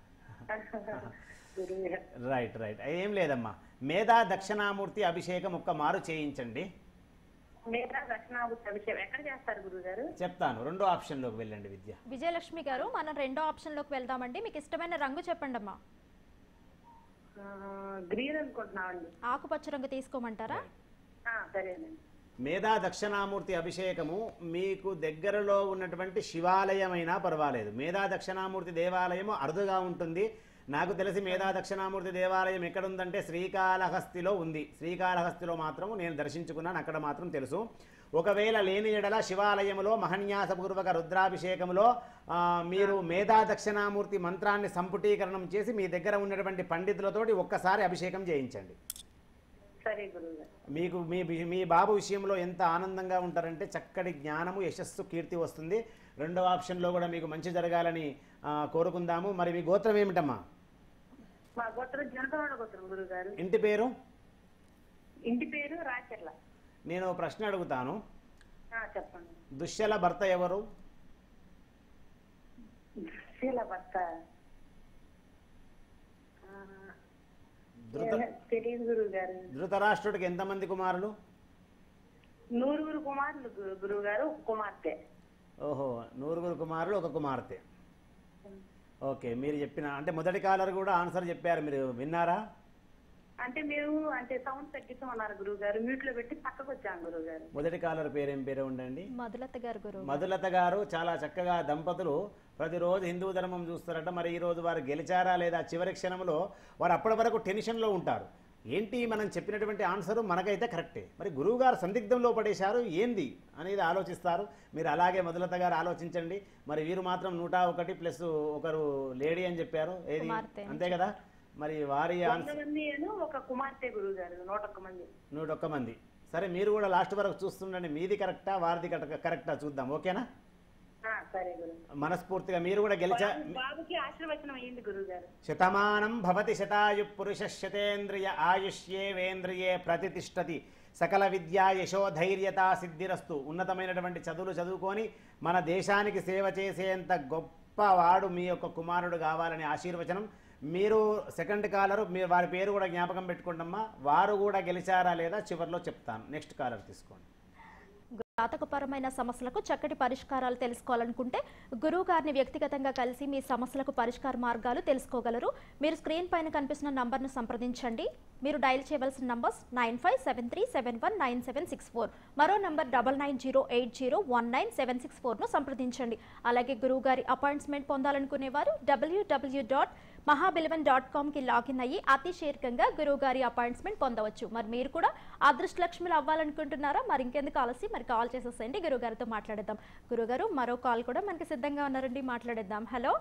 C: గురువు గారు
B: రైట్ రైట్ ఏం లేదమ్మా మేధా దక్షిణామూర్తి అభిషేకం ఒక్క మారు చేయించండి
C: మిగతా దక్షిణాభూతి అభిషేకం ఎక్కడ చేస్తారు గురువు గారు
B: చెప్తాను రెండో ఆప్షన్లోకి వెళ్ళండి విద్య
A: విజయలక్ష్మి గారు మనం రెండో ఆప్షన్లోకి వెళ్దామండి మీకు ఇష్టమైన రంగు చెప్పండి అమ్మా
C: గ్రీన్ అనుకుంటున్నామండి
A: ఆకుపచ్చ రంగు తీసుకోమంటారా
C: ఆ, సరేనండి
B: మేధా దక్షిణామూర్తి అభిషేకము మీకు దగ్గరలో ఉన్నటువంటి శివాలయమైనా పర్వాలేదు మేధా దక్షిణామూర్తి దేవాలయము అరుదుగా ఉంటుంది నాకు తెలిసి మేధా దక్షిణామూర్తి దేవాలయం ఎక్కడుందంటే శ్రీకాళహస్తిలో ఉంది శ్రీకాళహస్తిలో మాత్రం నేను దర్శించుకున్నాను అక్కడ మాత్రం తెలుసు ఒకవేళ లేని ఎడల శివాలయములో మహన్యాసపూర్వక రుద్రాభిషేకములో ఆ, మీరు మేధా దక్షిణామూర్తి మంత్రాన్ని సంపుటీకరణం చేసి మీ దగ్గర ఉన్నటువంటి పండితులతోటి ఒక్కసారి అభిషేకం చేయించండి
C: సరే గురువు గారు
B: మీకు మీ మీ బాబు విషయంలో ఎంత ఆనందంగా ఉంటారంటే చక్కటి జ్ఞానము యశస్సు కీర్తి వస్తుంది రెండవ ఆప్షన్లో కూడా మీకు మంచి జరగాలని ఆ, కోరుకుందాము మరి మీ గోత్రం ఏమిటమ్మా
C: మా గోత్రం జనకవాడ గోత్రం గురువు గారు
B: ఇంటి పేరు
C: ఇంటి పేరు రాచెర్ల
B: నేను ఓ ప్రశ్న అడుగుతాను
C: ఆ, చెప్పండి
B: దుశ్శల భర్త ఎవరు
C: శీల భర్త ఆ,
B: ధృత
C: తెలియదు గురువు గారు
B: ధృతరాష్ట్రుడికి ఎంతమంది కుమారులు
C: నూరుగురు కుమారులు గు- గురువు గారు ఒక కుమార్తె
B: ఓహో నూరుగురు కుమారులు ఒక కుమార్తె ఓకే మీరు చెప్పిన అంటే మొదటి కాలర్ కూడా ఆన్సర్ చెప్పారు మీరు విన్నారా
C: అంటే మీరు అంటే సౌండ్ తగ్గించమన్నారు గురువు గారు మ్యూట్ లో పెట్టి పక్కకు వచ్చాను గురువు గారు
B: మొదటి కాలర్ పేరేం పేరు ఉండండి
A: మధులత గారు గురువు
B: మధులత గారు చాలా చక్కగా దంపతులు ప్రతిరోజు హిందూ ధర్మం చూస్తారట మరి ఈ రోజు వారు గెలిచారా లేదా చివరి క్షణంలో వారు అప్పటి వరకు టెన్షన్లో ఉంటారు ఏంటి మనం చెప్పినటువంటి ఆన్సర్ మనకైతే కరెక్టే మరి గురువుగారు సందిగ్ధంలో పడేశారు ఏంది అనేది ఆలోచిస్తారు మీరు అలాగే మొదలత గారు ఆలోచించండి మరి వీరు మాత్రం నూట ఒకటి ప్లస్ ఒకరు లేడీ అని చెప్పారు ఏది
A: కుమార్తె అని
B: అంతే కదా మరి వారి
C: వంద
B: ఆన్సర్
C: మంది ఏను ఒక కుమార్తె గురువు గారు నూట ఒక్క మంది
B: నూట ఒక్క మంది సరే మీరు కూడా లాస్ట్ వరకు చూస్తుండండి మీది కరెక్టా వారిది కరెక్ట్- కరెక్టా చూద్దాం ఓకేనా
C: ఆ, సరే గురు
B: మనస్ఫూర్తిగా మీరు కూడా గెలిచా
C: బాబుకి ఆశీర్వచనం అయ్యింది గురువు గారు
B: శతమానం భవతి శతాయు పురుష శతేంద్రియ ఆయుష్యేవేంద్రియే ప్రతిష్టతి సకల విద్యా యశో ధైర్యత సిద్ధిరస్తు ఉన్నతమైనటువంటి చదువులు చదువుకొని మన దేశానికి సేవ చేసేంత గొప్పవాడు మీ యొక్క కుమారుడు కావాలని ఆశీర్వచనం మీరు సెకండ్ కాలరు మీరు వారి పేరు కూడా జ్ఞాపకం పెట్టుకోండమ్మా వారు కూడా గెలిచారా లేదా చివరిలో చెప్తాను నెక్స్ట్ కాలర్ తీసుకోండి
A: జాతకపరమైన సమస్యలకు చక్కటి పరిష్కారాలు తెలుసుకోవాలనుకుంటే గురువు గారిని వ్యక్తిగతంగా కలిసి మీ సమస్యలకు పరిష్కార మార్గాలు తెలుసుకోగలరు మీరు స్క్రీన్ పైన కనిపిస్తున్న నంబర్ను సంప్రదించండి మీరు డయల్ చేయవలసిన numbers nine five seven three seven one nine seven six four మరో number double nine zero eight zero one nine seven six ఫోర్ను సంప్రదించండి అలాగే గురువు గారి అపాయింట్మెంట్ పొందాలనుకునేవారు డబ్ల్యూడబ్ల్యూ డాట్ మహాబిలవన్ డాట్ కామ్కి లాగిన్ అయ్యి అతి శీఘ్రంగా గురువు గారి అపాయింట్మెంట్ పొందవచ్చు మరి మీరు కూడా అదృష్ట లక్ష్మిలు అవ్వాలనుకుంటున్నారా మరి ఇంకెందుకు ఆలస్యం మరి కాల్ చేసేసేయండి గురువు గారితో మాట్లాడేద్దాం గురుగారు మరో కాల్ కూడా మనకి సిద్ధంగా ఉన్నారండి మాట్లాడేద్దాం హలో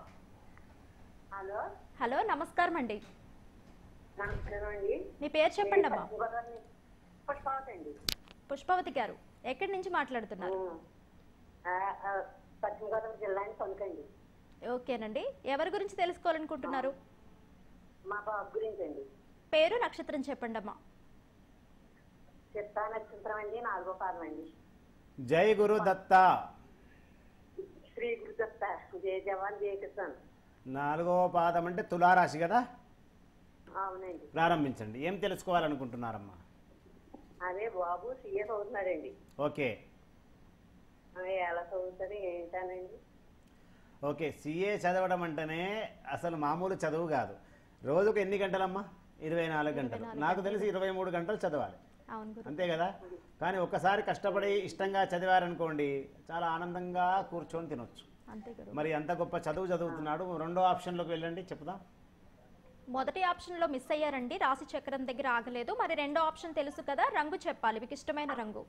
C: హలో
A: హలో నమస్కారం అండి
C: నమస్కారం అండి
A: మీ పేరు చెప్పండి అమ్మా
C: పుష్పావతి అండి
A: పుష్పవతి గారు ఎక్కడి నుంచి మాట్లాడుతున్నారు
C: ఆ, ఆ, పశ్చిమ గోదావరి జిల్లా అని సొంతండి
A: ఓకేనండి ఎవరి గురించి తెలుసుకోవాలనుకుంటున్నారు
C: మా బాబు గురించి అండి
A: పేరు నక్షత్రం చెప్పండి అమ్మా
C: చిత్తా నక్షత్రం అండి నాలుగో పాదం అండి
B: జై గురు దత్త
C: శ్రీ గురుదత్త జయ జవాన్ జయ కిసాన్
B: నాలుగవ పాదం అంటే తులారాశి కదా
C: అవునండి
B: ప్రారంభించండి ఏం తెలుసుకోవాలనుకుంటున్నారమ్మా
C: అదే బాబు సీఏ చదువుతున్నాడండి
B: ఓకే
C: ఆ, ఎలా చదువుతాడు ఏంటానండి
B: ఓకే సిఏ చదవడం అంటేనే అసలు మామూలు చదువు కాదు రోజుకు ఎన్ని గంటలమ్మా ఇరవై నాలుగు గంటలు నాకు తెలిసి ఇరవై మూడు గంటలు చదవాలి
A: అవును గురు
B: అంతే కదా కానీ ఒక్కసారి కష్టపడి ఇష్టంగా చదివారనుకోండి చాలా ఆనందంగా కూర్చొని తినొచ్చు
A: అంతే గురు
B: మరి అంత గొప్ప చదువు చదువుతున్నాడు రెండో ఆప్షన్లోకి వెళ్ళండి చెప్దాం
A: మొదటి ఆప్షన్లో మిస్ అయ్యారండి రాశి చక్రం దగ్గర ఆగలేదు మరి రెండో ఆప్షన్ తెలుసు కదా రంగు చెప్పాలి మీకు ఇష్టమైన రంగు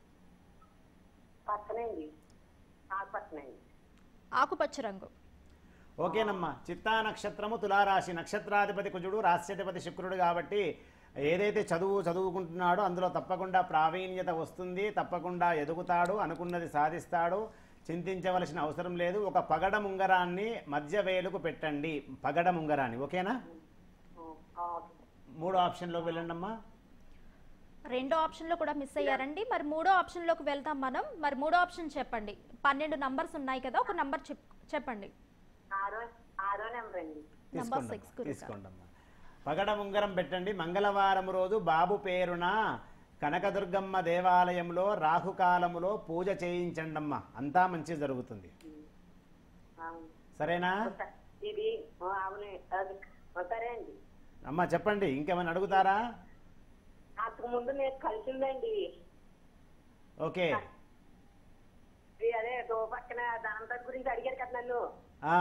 C: పక్కనండి ఆ పక్కనండి
A: ఆకుపచ్చ రంగు
B: ఓకేనమ్మా చిత్తా నక్షత్రము తులారాశి నక్షత్రాధిపతి కుజుడు రాశ్యాధిపతి శుక్రుడు కాబట్టి ఏదైతే చదువు చదువుకుంటున్నాడో అందులో తప్పకుండా ప్రావీణ్యత వస్తుంది తప్పకుండా ఎదుగుతాడు అనుకున్నది సాధిస్తాడు చింతించవలసిన అవసరం లేదు ఒక పగడ ముంగరాన్ని మధ్య వేలుకు పెట్టండి పగడ ముంగరాన్ని ఓకేనా
C: ఆ,
B: మూడో ఆప్షన్లోకి వెళ్ళండి అమ్మా
A: రెండో ఆప్షన్లో కూడా మిస్ అయ్యారండి మరి మూడో ఆప్షన్లోకి వెళ్తాం మనం మరి మూడో ఆప్షన్ చెప్పండి పన్నెండు నంబర్స్ ఉన్నాయి కదా ఒక నంబర్ చెప్ చెప్పండి
C: ఆరో ఆరో నెంబర్ అండి
A: Number
B: తీసుకోండి
A: six,
B: అమ్మా,
A: గురుగారు.
B: తీసుకోండి అమ్మా పగడ ఉంగరం పెట్టండి మంగళవారం రోజు బాబు పేరున కనకదుర్గమ్మ దేవాలయంలో రాహుకాలములో పూజ చేయించండమ్మా అంతా మంచి జరుగుతుంది
C: అవును.
B: సరేనా
C: ఇది ఆ, అవును అది ఆ, సరే అండి
B: అమ్మా చెప్పండి ఇంకేమైనా అడుగుతారా
C: అంతకు ముందు నేను కలిసిందండి
B: ఓకే
C: ఇది అదే దో పక్కన దానంతా గురించి అడిగారు కదా నన్ను
B: ఆ.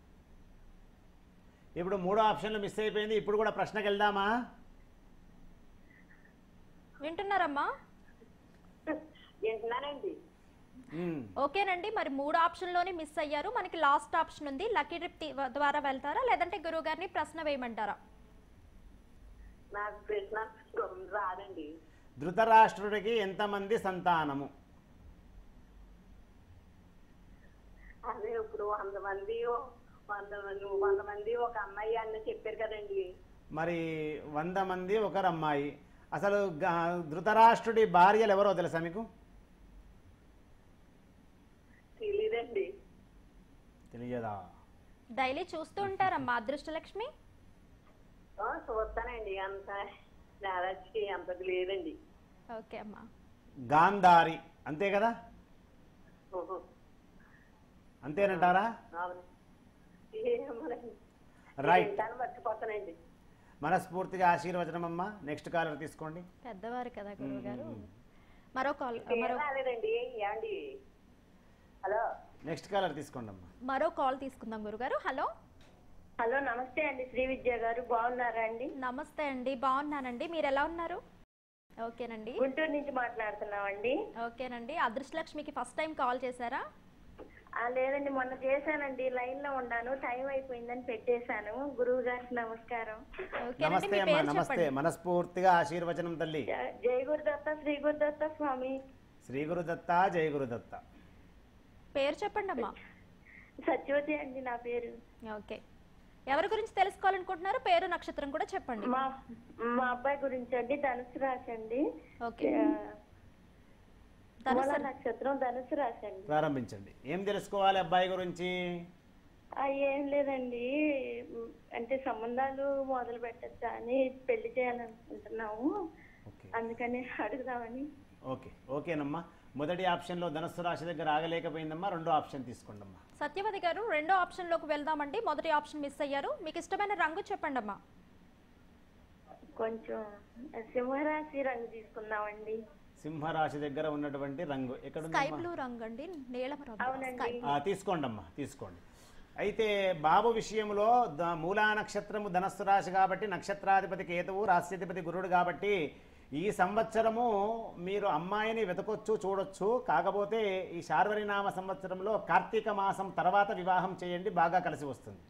B: ఇప్పుడు మూడో ఆప్షన్లు మిస్ అయిపోయింది ఇప్పుడు కూడా ప్రశ్నకి వెళ్దామా
A: వింటున్నారమ్మా
C: వింటున్నానండి
B: ఉమ్.
A: ఓకేనండి మరి మూడు ఆప్షన్లోనే మిస్ అయ్యారు మనకి లాస్ట్ ఆప్షన్ ఉంది లక్కీ ట్రిప్ తి- ద్వారా వెళ్తారా లేదంటే గురువు గారిని ప్రశ్న వేయమంటారా
C: నాకు ప్రశ్న రాదండి
B: ధృతరాష్ట్రుడికి ఎంతమంది సంతానము
C: అదే ఇప్పుడు వంద మంది వంద మంది వంద మంది ఒక అమ్మాయి అన్న చెప్పారు కదండి
B: మరి వంద మంది ఒకరు అమ్మాయి అసలు గా- ధృతరాష్ట్రుడి భార్యలు ఎవరో తెలుసా మీకు
C: తెలీదండి
B: తెలియదా
A: డైలీ చూస్తూ ఉంటారమ్మా అదృష్టలక్ష్మి
C: ఆ, చూస్తానండి అంత నాలెడ్జ్ అంతది లేదండి
A: ఓకే అమ్మా
B: గాంధారి అంతే కదా
C: ఓహో.
B: అంతేనంటారా
C: అవును ఏమోనండి.
B: రైట్
C: వింటాను మర్చిపోతానండి
B: మనస్ఫూర్తిగా ఆశీర్వచనం అమ్మా నెక్స్ట్ కాలర్ తీసుకోండి
A: పెద్దవారు కదా గురువు గారు మరో కాల్
C: పేరు
A: మరో
C: రాలేదండి ఏమండి హలో
B: నెక్స్ట్ కాలర్ తీసుకోండి అమ్మా
A: మరో కాల్ తీసుకుందాం గురుగారు హలో
D: హలో నమస్తే అండి శ్రీ విద్య గారు బాగున్నారా అండి
A: నమస్తే అండి బాగున్నానండి మీరు ఎలా ఉన్నారు ఓకేనండి
D: గుంటూరు నుంచి మాట్లాడుతున్నామండి
A: ఓకేనండి అదృష్టలక్ష్మికి ఫస్ట్ టైం కాల్ చేశారా
D: ఆ లేదండి మొన్న చేశానండి లైన్ లో ఉన్నాను టైం అయిపోయిందని పెట్టేశాను గురువు గారికి నమస్కారం
A: ఓకేనండి
B: నమస్తే
A: మీ
B: అమ్మా
A: పేరు
B: నమస్తే
A: చెప్పండి
B: మనస్ఫూర్తిగా ఆశీర్వచనం తల్లి
D: జ- జై గురుదత్త శ్రీ గురుదత్త స్వామి
B: శ్రీ గురుదత్త జయ గురుదత్త
A: పేరు చెప్పండి అమ్మా
D: సత్యవతి అండి నా పేరు
A: ఓకే ఎవరి గురించి తెలుసుకోవాలనుకుంటున్నారు పేరు నక్షత్రం కూడా చెప్పండి
D: మా మా అబ్బాయి గురించి అండి ధనుసు రాశి అండి
A: ఓకే
D: ఆ,
A: ధనుసు
D: మూల నక్షత్రం ధనుసు రాశి అండి
B: ప్రారంభించండి ఏం తెలుసుకోవాలి అబ్బాయి గురించి
D: ఆ, ఏం లేదండి ఉమ్, అంటే సంబంధాలు మొదలు పెట్టచ్చా అని పెళ్లి చేయాలనుకుంటున్నాము
B: ఓకే
D: అందుకని అడుగుదామని
B: ఓకే ఓకేనమ్మా మొదటి ఆప్షన్లో ధనస్సు రాశి దగ్గర ఆగలేకపోయిందమ్మా రెండో ఆప్షన్ తీసుకోండమ్మా
A: సత్యవతి గారు రెండో ఆప్షన్లోకి వెళ్దామండి మొదటి ఆప్షన్ మిస్ అయ్యారు మీకు ఇష్టమైన రంగు చెప్పండి అమ్మా
D: కొంచెం సింహరాశి రంగు తీసుకుందామండి
B: సింహరాశి దగ్గర ఉన్నటువంటి రంగు
A: స్కై
B: ఎక్కడుందమ్మా
A: బ్లూ రంగు అండి నీలం రంగు
D: అవునండి.
A: స్కై
B: ఆ, తీసుకోండమ్మా తీసుకోండి అయితే బాబు విషయంలో ద- మూలా నక్షత్రము ధనస్సు రాశి కాబట్టి నక్షత్రాధిపతి కేతువు రాశ్యాధిపతి గురుడు కాబట్టి ఈ సంవత్సరము మీరు అమ్మాయిని వెతకొచ్చు చూడొచ్చు కాకపోతే ఈ శార్వరినామ సంవత్సరంలో కార్తీక మాసం తర్వాత వివాహం చేయండి బాగా కలిసి వస్తుంది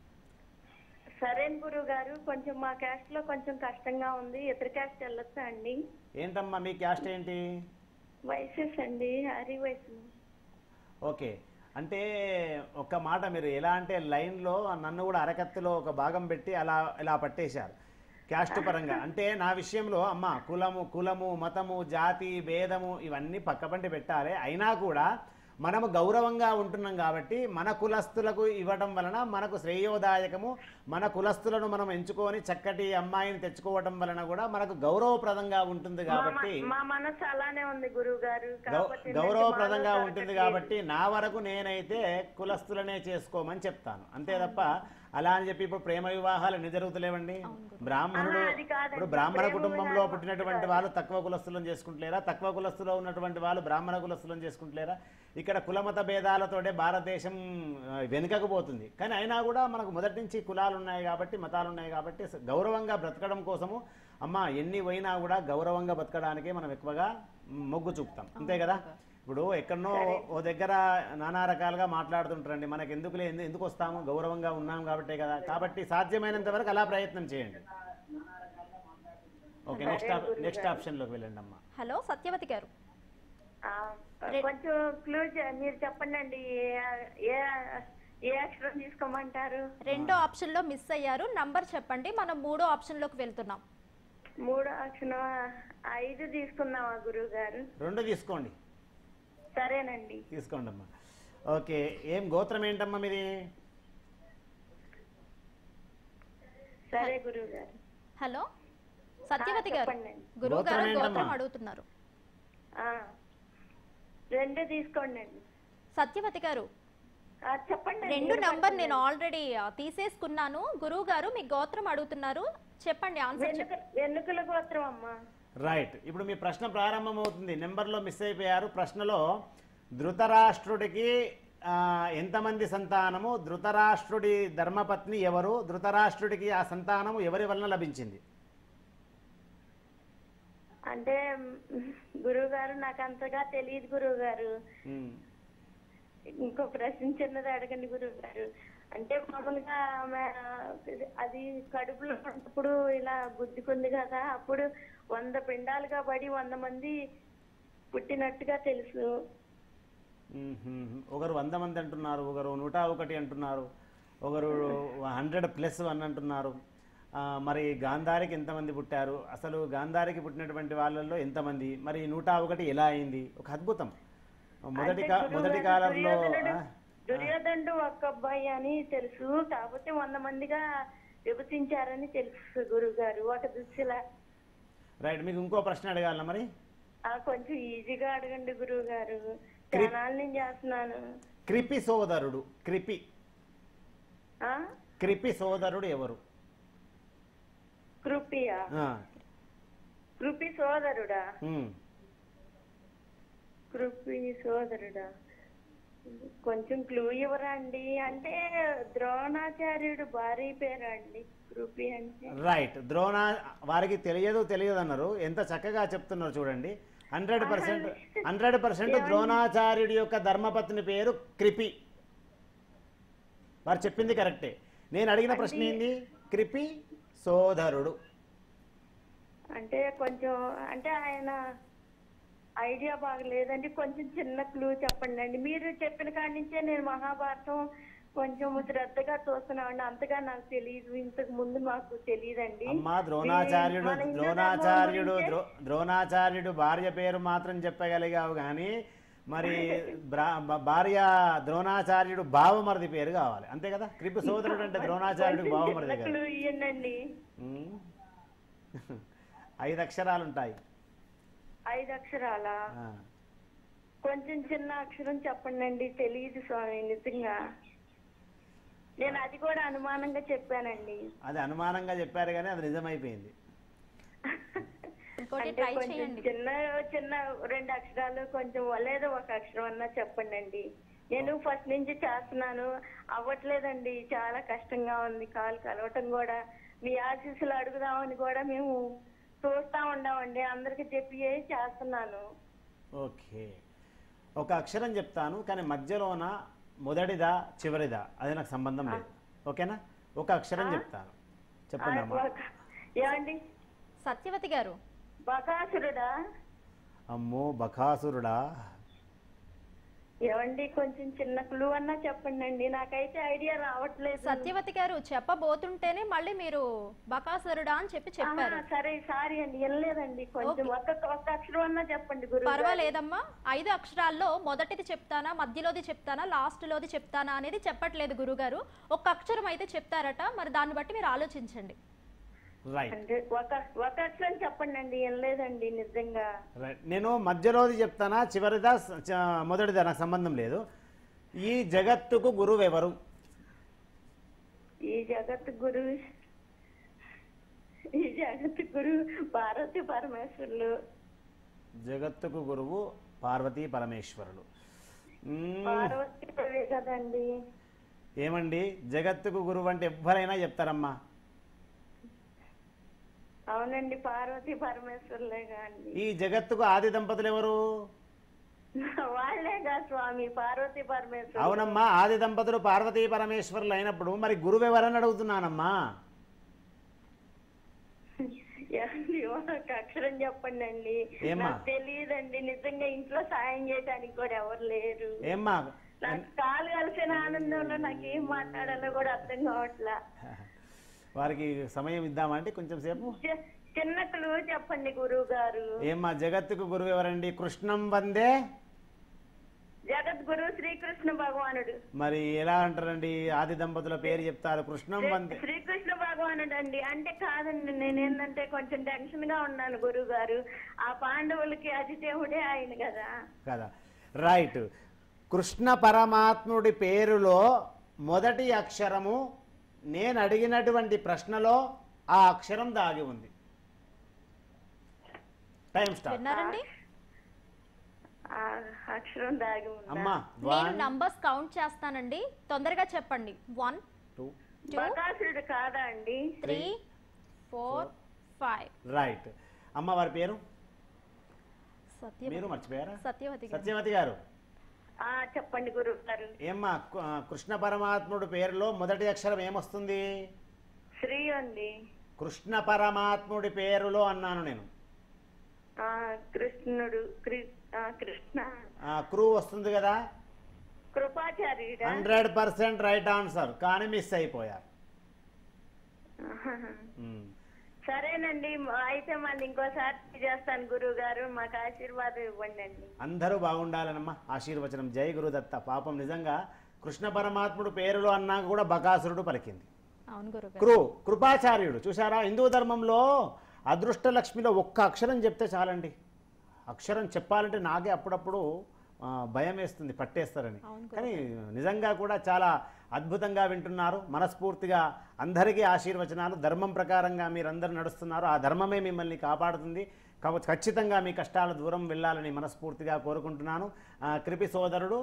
D: సరేన్ గురువు గారు కొంచెం మా క్యాస్ట్ లో కొంచెం కష్టంగా ఉంది ఇతర క్యాస్ట్ వెళ్ళొచ్చా అండి
B: ఏంటమ్మా మీ క్యాస్ట్ ఏంటి
D: వయసెస్ అండి హరి వయసు
B: ఓకే అంటే ఒక్క మాట మీరు ఎలా అంటే లైన్లో నన్ను కూడా అరకత్తులో ఒక భాగం పెట్టి అలా ఇలా పట్టేశారు క్యాస్ట్ పరంగా అంటే నా విషయంలో అమ్మ కులము కులము మతము జాతి భేదము ఇవన్నీ పక్కపంటి పెట్టాలి అయినా కూడా మనము గౌరవంగా ఉంటున్నాం కాబట్టి మన కులస్తులకు ఇవ్వడం వలన మనకు శ్రేయోదాయకము మన కులస్తులను మనం ఎంచుకొని చక్కటి అమ్మాయిని తెచ్చుకోవడం వలన కూడా మనకు గౌరవప్రదంగా ఉంటుంది
D: మా
B: కాబట్టి
D: మ- మా మనసు అలానే ఉంది గురువు గారు
B: గౌ-
D: కాకపోతే ఏంటంటే
B: గౌరవప్రదంగా
D: మాలో
B: ఉంటుంది
D: దొరకట్లేదు.
B: కాబట్టి నా వరకు నేనైతే కులస్తులనే చేసుకోమని చెప్తాను అంతే తప్ప అలా అని చెప్పి ఇప్పుడు ప్రేమ వివాహాలు ఎన్ని జరుగుతలేవండి బ్రాహ్మణుడు
D: ఆహా, అది కాదండి.
B: ఇప్పుడు బ్రాహ్మణ
D: ప్రేమ
B: కుటుంబంలో
D: వివాహం
B: పుట్టినటువంటి వాళ్ళు తక్కువ కులస్తులను చేసుకుంటలేరా తక్కువ కులస్తులో ఉన్నటువంటి వాళ్ళు బ్రాహ్మణ కులస్తులను చేసుకుంటలేరా ఇక్కడ కులమత భేదాలతోటే భారతదేశం ఆ, వెనుకకు పోతుంది కానీ అయినా కూడా మనకు మొదటి నుంచి కులాలు ఉన్నాయి కాబట్టి మతాలు ఉన్నాయి కాబట్టి స- గౌరవంగా బ్రతకడం కోసము అమ్మ ఎన్ని పోయినా కూడా గౌరవంగా బతకడానికే మనం ఎక్కువగా మొగ్గు చూపుతాం అంతే కదా ఇప్పుడు ఎక్కడనో ఓ దగ్గర నానా రకాలుగా మాట్లాడుతుంటారండి మనకి ఎందుకులే ఎందు- ఎందుకు వస్తాము గౌరవంగా ఉన్నాం కాబట్టే కదా కాబట్టి సాధ్యమైనంత వరకు అలా ప్రయత్నం చేయండి ఓకే నెక్స్ట్ ఆప్- నెక్స్ట్ ఆప్షన్లోకి వెళ్ళండి అమ్మా
A: హలో సత్యవతి గారు
D: ఆ, కొంచెం క్లూ మీరు చెప్పండి అండి ఏ- ఏ ఏ అక్షరం తీసుకోమంటారు
A: రెండో ఆప్షన్లో మిస్ అయ్యారు నంబర్ చెప్పండి మనం మూడో ఆప్షన్లోకి వెళ్తున్నాం
D: మూడో అక్షరం ఐదు తీసుకుందామా గురువు గారు
B: రెండు తీసుకోండి
D: సరేనండి
B: తీసుకోండి అమ్మా ఓకే ఏం గోత్రం ఏంటమ్మా మీది
D: సరే గురువు గారు
A: హలో సత్యవతి
D: ఆ,
A: గారు
D: చెప్పండి.
A: గురువు గారు
B: గోత్రం ఏంటమ్మా?
A: గోత్రం అడుగుతున్నారు
D: ఆ, రెండు తీసుకోండి అండి
A: సత్యవతి గారు
D: ఆ, చెప్పండి అండి.
A: రెండు నంబర్ నేను ఆల్రెడీ తీసేసుకున్నాను గురువు గారు మీ గోత్రం అడుగుతున్నారు చెప్పండి ఆన్సర్
D: వెన్నుక వెన్నుకల గోత్రం అమ్మా
B: రైట్ ఇప్పుడు మీ ప్రశ్న ప్రారంభమవుతుంది నెంబర్లో మిస్ అయిపోయారు ప్రశ్నలో ధృతరాష్ట్రుడికి ఆ, ఎంతమంది సంతానము ధృతరాష్ట్రుడి ధర్మపత్ని ఎవరు ధృతరాష్ట్రుడికి ఆ సంతానము ఎవరి వలన లభించింది
D: అంటే గురువు గారు నాకు అంతగా తెలియదు గురువు గారు
B: ఉమ్,
D: ఇంకో ప్రశ్న చిన్నది అడగండి గురువు గారు అంటే మామూలుగా ఆమె అది కడుపులో ఉన్నప్పుడు ఇలా గుద్దుకుంది కదా అప్పుడు వంద పిండాలుగా పడి వంద మంది పుట్టినట్టుగా తెలుసు
B: మ్మ్. ఒకరు వంద మంది అంటున్నారు ఒకరు నూట ఒకటి అంటున్నారు ఒకరు హండ్రెడ్ ప్లస్ వన్ అంటున్నారు ఆ, మరి గాంధారికి ఎంతమంది పుట్టారు అసలు గాంధారికి పుట్టినటువంటి వాళ్ళల్లో ఎంతమంది మరి నూట ఒకటి ఎలా అయింది ఒక అద్భుతం మొదటి కా
D: అంటే
B: మొదటి
D: గురువు గారు
B: కాలంలో
D: దుర్యోధనుడు-
B: ఆ,
D: దుర్యోధనుడు ఒక్క అబ్బాయి అని తెలుసు కాకపోతే వంద మందిగా విభజించారని తెలుసు గురువు గారు ఒక దుశ్శిల
B: రైట్ మీకు ఇంకో ప్రశ్న అడగాల మరి
D: ఆ, కొంచెం ఈజీగా అడగండి గురువు గారు ఛానల్ నుంచి చేస్తున్నాను
B: క్రిపి సోదరుడు క్రిపి
D: ఆ?
B: క్రిపి సోదరుడు ఎవరు
D: కృపియా
B: ఆ,
D: కృపి సోదరుడా
B: ఉమ్.
D: కృపి సోదరుడా కొంచెం క్లూ ఇవ్వరా అండి అంటే ద్రోణాచార్యుడు భార్య పేరు అండి కృపి అంటే
B: రైట్ ద్రోణ వారికి తెలియదు తెలియదు అన్నారు ఎంత చక్కగా చెప్తున్నారు చూడండి హండ్రెడ్ పర్సెంట్ హండ్రెడ్ పర్సెంట్ ద్రోణాచార్యుడి యొక్క ధర్మపత్ని పేరు కృపి వారు చెప్పింది కరెక్టే నేను అడిగిన ప్రశ్న ఏంది కృపి సోదరుడు
D: అంటే కొంచెం అంటే ఆయన ఐడియా బాగా లేదండి కొంచెం చిన్న క్లూ చెప్పండి అండి మీరు చెప్పిన కాడి నుంచే నేను మహాభారతం కొంచెం శ్రద్ధగా చూస్తున్నామండి అంతగా నాకు తెలియదు ఇంతకు ముందు మాకు తెలియదండి
B: అమ్మా ద్రోణాచార్యుడు
D: మన హిందూ
B: ద్రోణాచార్యుడు
D: ధర్మం
B: ద్రో ద్రోణాచార్యుడు భార్య పేరు మాత్రం చెప్పగలిగావు కానీ మరి బ్రా- బ- భార్య ద్రోణాచార్యుడు బావమరిది పేరు కావాలి అంతే కదా కృపి సోదరుడు అంటే ద్రోణాచార్యుడు
D: కొంచెం
B: బావమరిది
D: చిన్న
B: కదా
D: క్లూ ఇయ్యండి
B: ఉమ్. ఐదు అక్షరాలు ఉంటాయి
D: ఐదు అక్షరాల
B: ఆ.
D: కొంచెం చిన్న అక్షరం చెప్పండి అండి తెలియదు స్వామి నిజంగా నేను అది కూడా అనుమానంగా చెప్పానండి
B: అది అనుమానంగా చెప్పారు కానీ అది నిజమైపోయింది
A: ఇంకోటి
D: అంటే
A: ట్రై
D: కొంచెం
A: చేయండి
D: చిన్న చిన్న రెండు అక్షరాలు కొంచెం లేదా ఒక అక్షరం అన్నా చెప్పండి అండి నేను ఫస్ట్ నుంచి చేస్తున్నాను అవ్వట్లేదండి చాలా కష్టంగా ఉంది కాలు కలవటం కూడా మీ ఆశీస్సులు అడుగుదామని కూడా మేము చూస్తా ఉండామండి అందరికి చెప్పి చేస్తున్నాను
B: ఓకే ఒక అక్షరం చెప్తాను కానీ మధ్యలోన మొదటిదా చివరిదా అది నాకు సంబంధం లేదు ఓకేనా ఒక అక్షరం చెప్తాను చెప్పండి అమ్మా
D: బక- ఏమండి
A: సత్యవతి గారు
D: బకాసురుడా
B: అమ్మో బకాసురుడా
D: ఏమండి కొంచెం చిన్న క్లూ అన్నా చెప్పండి అండి నాకైతే ఐడియా రావట్లేదు
A: సత్యవతి గారు చెప్పబోతుంటేనే మళ్ళీ మీరు బకాసురుడా అని చెప్పి చెప్పారు
D: ఆహా, సరే సారీ అండి వినలేదండి కొంచెం ఒక్క ఒక్క అక్షరం అన్నా చెప్పండి గురువు గారు.
A: పర్వాలేదమ్మా ఐదు అక్షరాల్లో మొదటిది చెప్తానా మధ్యలోది చెప్తానా లాస్ట్ లోది చెప్తానా అనేది చెప్పట్లేదు గురుగారు ఒక్క అక్షరం అయితే చెప్తారట మరి దాన్ని బట్టి మీరు ఆలోచించండి
B: రైట్
D: అంటే ఒక ఒక అక్షరం చెప్పండి అండి వినలేదండి నిజంగా
B: రైట్ నేను మధ్యలోది చెప్తానా చివరిదా స- చ- మొదటిదా నాకు సంబంధం లేదు ఈ జగత్తుకు గురువు ఎవరు
D: ఈ జగత్ గురు ఈ జగత్ గురు పార్వతి పరమేశ్వరులు
B: జగత్తుకు గురువు పార్వతీ పరమేశ్వరులు మ్మ్.
D: పార్వతి దేవే కదండి
B: ఏమండి జగత్తుకు గురువు అంటే ఎవ్వరైనా చెప్తారమ్మా
D: అవునండి పార్వతి పరమేశ్వరులేగా అండి
B: ఈ జగత్తుకు ఆది దంపతులు ఎవరు
D: వాళ్ళేగా స్వామి పార్వతి పరమేశ్వరు
B: అవునమ్మా ఆది దంపతులు పార్వతీ పరమేశ్వరులు అయినప్పుడు మరి గురువు ఎవరని అడుగుతున్నానమ్మా
D: ఏమండి, ఒక అక్షరం చెప్పండి అండి
B: ఏమ్మా?
D: నాకు తెలియదండి నిజంగా ఇంట్లో సాయం చేయడానికి కూడా ఎవరు లేరు
B: ఏమ్మా
D: నాకు కాలు కలిసిన ఆనందంలో నాకు ఏం మాట్లాడాలో కూడా అర్థం కావట్లా
B: వారికి సమయం ఇద్దామంటే కొంచెం సేపు
D: చి- చిన్న క్లూ చెప్పండి గురువు గారు
B: ఏమ్మా జగత్తుకు గురువు ఎవరండి కృష్ణం వందే
D: జగద్గురు శ్రీకృష్ణ భగవానుడు
B: మరి ఎలా అంటారండి ఆది దంపతుల పేరు చెప్తారు కృష్ణం వందే
D: శ్రీకృష్ణ భగవానుడు అండి అంటే కాదండి నేను ఏంటంటే కొంచెం టెన్షన్ గా ఉన్నాను గురువు గారు ఆ పాండవులకి అతిదేవుడే ఆయన కదా
B: కదా రైట్ కృష్ణ పరమాత్ముడి పేరులో మొదటి అక్షరము నేను అడిగినటువంటి ప్రశ్నలో ఆ అక్షరం దాగి ఉంది టైం స్టార్ట్
A: విన్నారండి
D: ఆ అక్షరం దాగి ఉందా
B: అమ్మా
A: నేను
B: వన్
A: నంబర్స్ కౌంట్ చేస్తానండి తొందరగా చెప్పండి వన్
B: టూ
A: టూ
D: బకాసురుడు కాదా అండి
A: త్రీ ఫోర్ ఫైవ్
B: రైట్ అమ్మ వారి పేరు
A: సత్యవతి
B: మీరు మర్చిపోయారా
A: సత్యవతి గారు
B: సత్యవతి గారు
D: ఆ చెప్పండి గురువు గారు
B: ఏమ్మా కు- కృష్ణ పరమాత్ముడి పేరులో మొదటి అక్షరం ఏమొస్తుంది
D: శ్రీ అండి
B: కృష్ణ పరమాత్ముడి పేరులో అన్నాను నేను
D: ఆ కృష్ణుడు కృ- ఆ, కృష్ణ
B: ఆ, క్రూ వస్తుంది కదా
D: కృపాచార్యుడా
B: హండ్రెడ్ పర్సెంట్ రైట్ ఆన్సర్ కానీ మిస్ అయిపోయారు
D: ఆహాహా.
B: ఉమ్.
D: సరేనండి అయితే మళ్ళీ ఇంకోసారి చేస్తాను గురువు గారు మాకు ఆశీర్వాదం ఇవ్వండి అండి
B: అందరూ బాగుండాలనమ్మా ఆశీర్వచనం జై గురుదత్త పాపం నిజంగా కృష్ణ పరమాత్ముడు పేరులో అన్నా కూడా బకాసురుడు పలికింది
A: అవును గురుగారు
B: క్రూ కృపాచార్యుడు చూసారా హిందూ ధర్మంలో అదృష్ట లక్ష్మిలో ఒక్క అక్షరం చెప్తే చాలండి అక్షరం చెప్పాలంటే నాకే అప్పుడప్పుడు ఆ, భయం వేస్తుంది పట్టేస్తారని
A: అవును
B: కానీ నిజంగా కూడా చాలా అద్భుతంగా వింటున్నారు మనస్ఫూర్తిగా అందరికీ ఆశీర్వచనాలు ధర్మం ప్రకారంగా మీరందరూ నడుస్తున్నారు ఆ ధర్మమే మిమ్మల్ని కాపాడుతుంది కాబట్టి ఖచ్చితంగా మీ కష్టాల దూరం వెళ్ళాలని మనస్ఫూర్తిగా కోరుకుంటున్నాను ఆ, కృపి సోదరుడు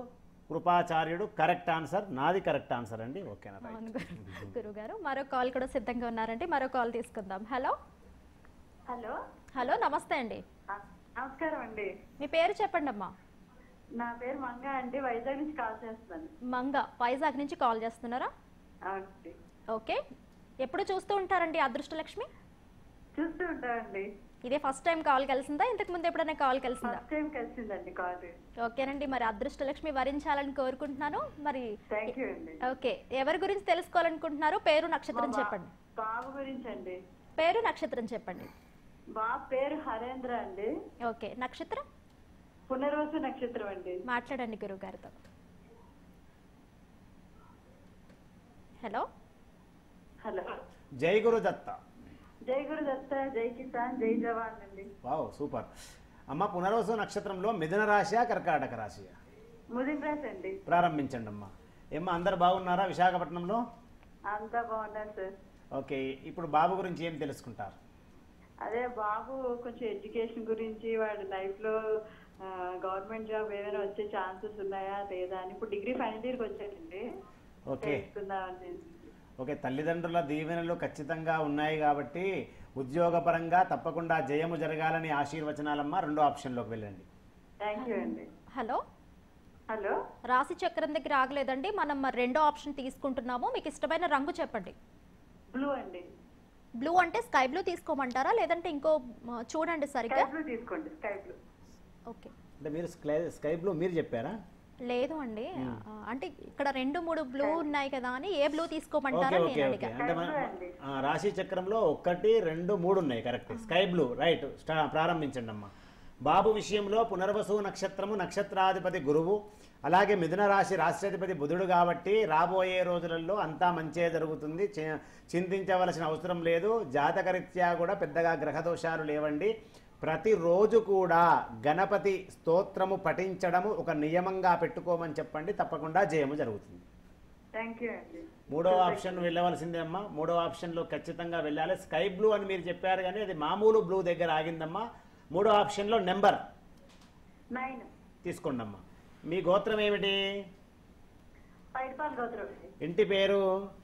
B: కృపాచార్యుడు కరెక్ట్ ఆన్సర్ నాది కరెక్ట్ ఆన్సర్ అండి ఓకేనా రైట్
A: అవును గురు- గురుగారు మరో కాల్ కూడా సిద్ధంగా ఉన్నారండి మరో కాల్ తీసుకుందాం హలో
C: హలో
A: హలో నమస్తే అండి
C: ఆ, నమస్కారం అండి
A: మీ పేరు చెప్పండి అమ్మా
C: నా పేరు మంగ అండి వైజాగ్ నుంచి కాల్ చేస్తున్నాను
A: మంగ వైజాగ్ నుంచి కాల్ చేస్తున్నారా
C: అవునండి
A: ఓకే ఎప్పుడు చూస్తూ ఉంటారండి అదృష్టలక్ష్మి
C: చూస్తూ ఉంటానండి
A: ఇదే ఫస్ట్ టైం కాల్ కలిసిందా ఇంతకు ముందు ఎప్పుడైనా కాల్ కలిసిందా
C: ఫస్ట్ టైం కలిసిందండి కాల్
A: ఓకేనండి మరి అదృష్టలక్ష్మి వరించాలని కోరుకుంటున్నాను మరి
C: థ్యాంక్ యూ అండి
A: ఓకే ఎవరి గురించి తెలుసుకోవాలనుకుంటున్నారు పేరు నక్షత్రం
C: మా బా-
A: చెప్పండి
C: బాబు గురించి అండి
A: పేరు నక్షత్రం చెప్పండి
C: బాబు పేరు హరేంద్ర అండి
A: ఓకే నక్షత్రం
C: పునర్వసు నక్షత్రం అండి
A: మాట్లాడండి గురువు గారితో హలో
C: హలో
B: జై గురు దత్త
C: జై గురు దత్త జై కిసాన్ జై జవాన్ అండి
B: వావ్ సూపర్ అమ్మ పునర్వసు నక్షత్రంలో మిథున రాశియా కర్కాటక రాశియా
C: ముదింరాస్ అండి
B: ప్రారంభించండి అమ్మా ఏమ్మా అందరు బాగున్నారా విశాఖపట్నంలో
C: అంతా బాగున్నారు సార్
B: ఓకే ఇప్పుడు బాబు గురించి ఏం తెలుసుకుంటారు
C: అదే బాబు కొంచెం ఎడ్యుకేషన్ గురించి వాడి లైఫ్ లో గవర్నమెంట్ జాబ్ ఏమైనా వచ్చే ఛాన్సెస్ ఉన్నాయా లేదా అని ఇప్పుడు డిగ్రీ ఫైనల్ ఇయర్కి వచ్చాడండి
B: ఓకే
C: తెలుసుకుందామని
B: ఓకే తల్లిదండ్రుల దీవెనలు ఖచ్చితంగా ఉన్నాయి కాబట్టి ఉద్యోగపరంగా తప్పకుండా జయము జరగాలని ఆశీర్వచనాలమ్మ రెండో ఆప్షన్లోకి వెళ్ళండి
C: థ్యాంక్ యూ అండి
A: హలో
C: హలో
A: రాశి చక్రం దగ్గర ఆగలేదండి మనం మరి రెండో ఆప్షన్ తీసుకుంటున్నాము మీకు ఇష్టమైన రంగు చెప్పండి
C: బ్లూ అండి
A: బ్లూ అంటే స్కై బ్లూ తీసుకోమంటారా లేదంటే ఇంకో మ, చూడండి
C: స్కై
A: సరిగ్గా
C: బ్లూ తీసుకోండి స్కై బ్లూ
A: ఓకే
B: అంటే మీరు స్కై స్కై బ్లూ మీరు చెప్పారా
A: లేదు అండి ఆ, అంటే ఇక్కడ రెండు మూడు బ్లూ ఉన్నాయి కదా అని ఏ బ్లూ
B: ఓకే
A: తీసుకోమంటారా
B: ఓకే
A: నేను
B: ఓకే
A: అడిగా
B: అంటే మన
C: Sky blue అండి.
B: ఆ, రాశి చక్రంలో ఒకటి రెండు మూడు ఉన్నాయి కరెక్ట్ స్కై బ్లూ రైట్ స్టా- ప్రారంభించండి అమ్మా బాబు విషయంలో పునర్వసు నక్షత్రము నక్షత్రాధిపతి గురువు అలాగే మిథున రాశి రాష్ట్రాధిపతి బుధుడు కాబట్టి రాబోయే రోజులలో అంతా మంచే జరుగుతుంది చి- చింతించవలసిన అవసరం లేదు జాతకరీత్యా కూడా పెద్దగా గ్రహ దోషాలు లేవండి ప్రతిరోజు కూడా గణపతి స్తోత్రము పఠించడము ఒక నియమంగా పెట్టుకోమని చెప్పండి తప్పకుండా జయము జరుగుతుంది
C: థ్యాంక్ యూ అండి
B: మూడో ఆప్షన్ వెళ్ళవలసిందే అమ్మా మూడో ఆప్షన్లో ఖచ్చితంగా వెళ్ళాలి స్కై బ్లూ అని మీరు చెప్పారు కానీ అది మామూలు బ్లూ దగ్గర ఆగిందమ్మా మూడో ఆప్షన్లో నెంబర్
C: నైన్
B: తీసుకోండి అమ్మా మీ గోత్రం ఏమిటి
C: పైడిపాల్ గోత్రం అండి
B: ఇంటి పేరు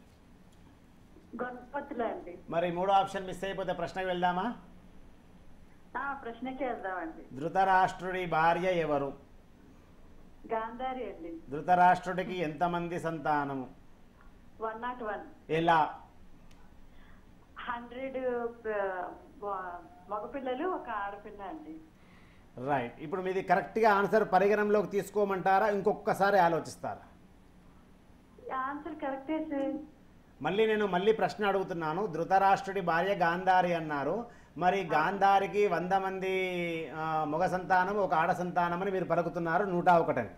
C: గణపతులు అండి
B: మరి మూడో ఆప్షన్ మిస్ అయిపోతే ప్రశ్నకు వెళ్దామా
C: ఆ, ప్రశ్నకి వెళ్దామండి
B: ధృతరాష్ట్రుడి భార్య ఎవరు
C: గాంధారి అండి
B: ధృతరాష్ట్రుడికి ఎంతమంది సంతానము
C: వన్ నాట్ వన్
B: ఎలా
C: హండ్రెడ్ మగపిల్లలు ఒక ఆడపిల్ల అండి
B: రైట్ ఇప్పుడు మీది కరెక్ట్గా ఆన్సర్ పరిగణనలోకి తీసుకోమంటారా ఇంకొకసారి ఆలోచిస్తారా
C: ఆన్సర్ కరెక్టే సార్
B: మళ్ళీ నేను మళ్ళీ ప్రశ్న అడుగుతున్నాను ధృతరాష్ట్రుడి భార్య గాంధారి అన్నారు మరి గాంధారికి వంద మంది ఆ, మగ సంతానం ఒక ఆడ సంతానం అని మీరు పలుకుతున్నారు నూట ఒకటని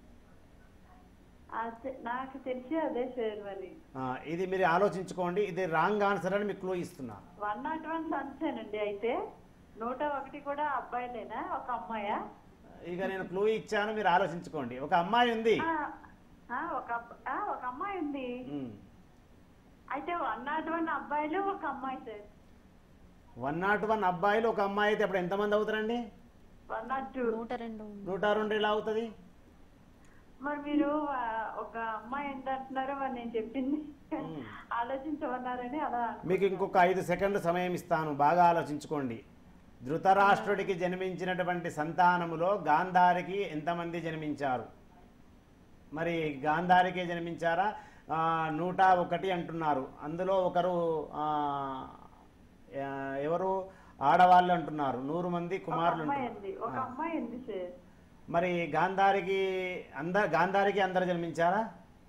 C: అదే నాకు తెలిసి అదే సార్ మరి
B: ఆ, ఇది మీరు ఆలోచించుకోండి ఇది రాంగ్ ఆన్సర్ అని మీకు క్లూ ఇస్తున్నాను
C: వన్ నాట్ వన్ సన్సేనండి అయితే నూట ఒకటి కూడా అబ్బాయిలేనా ఒక అమ్మాయా
B: ఇక నేను క్లూ ఇచ్చాను మీరు ఆలోచించుకోండి ఒక అమ్మాయి ఉంది
C: ఆ, ఆ, ఒక అబ్బ- ఆ, ఒక అమ్మాయి ఉంది
B: ఉమ్.
C: అయితే వన్ నాట్ వన్ అబ్బాయిలు ఒక అమ్మాయి సార్
B: వన్ నాట్ వన్ అబ్బాయిలు ఒక అమ్మాయి అయితే అప్పుడు ఎంతమంది అవుతారండి
C: వన్ నాట్ టూ
A: నూట రెండు
B: నూట రెండు ఎలా అవుతుంది
C: మరి మీరు ఆ, ఒక అమ్మాయి ఎంత అంటున్నారో మరి నేను చెప్పింది
B: మ్మ్.
C: ఆలోచించమన్నారని అలా
B: మీకు ఇంకొక ఐదు సెకండ్ల సమయం ఇస్తాను బాగా ఆలోచించుకోండి ధృతరాష్ట్రుడికి జన్మించినటువంటి సంతానములో గాంధారికి ఎంతమంది జన్మించారు మరి గాంధారికి జన్మించారా ఆ, నూట ఒకటి అంటున్నారు అందులో ఒకరు ఆ, ఆ, ఎవరు ఆడవాళ్ళు అంటున్నారు నూరు మంది
C: ఒక
B: కుమారులు
C: అమ్మాయి
B: అంటున్నారు.
C: ఉంది ఒక
B: ఆ.
C: అమ్మాయి ఉంది సార్
B: మరి గాంధారికి అందరు గాంధారికి అందరు జన్మించారా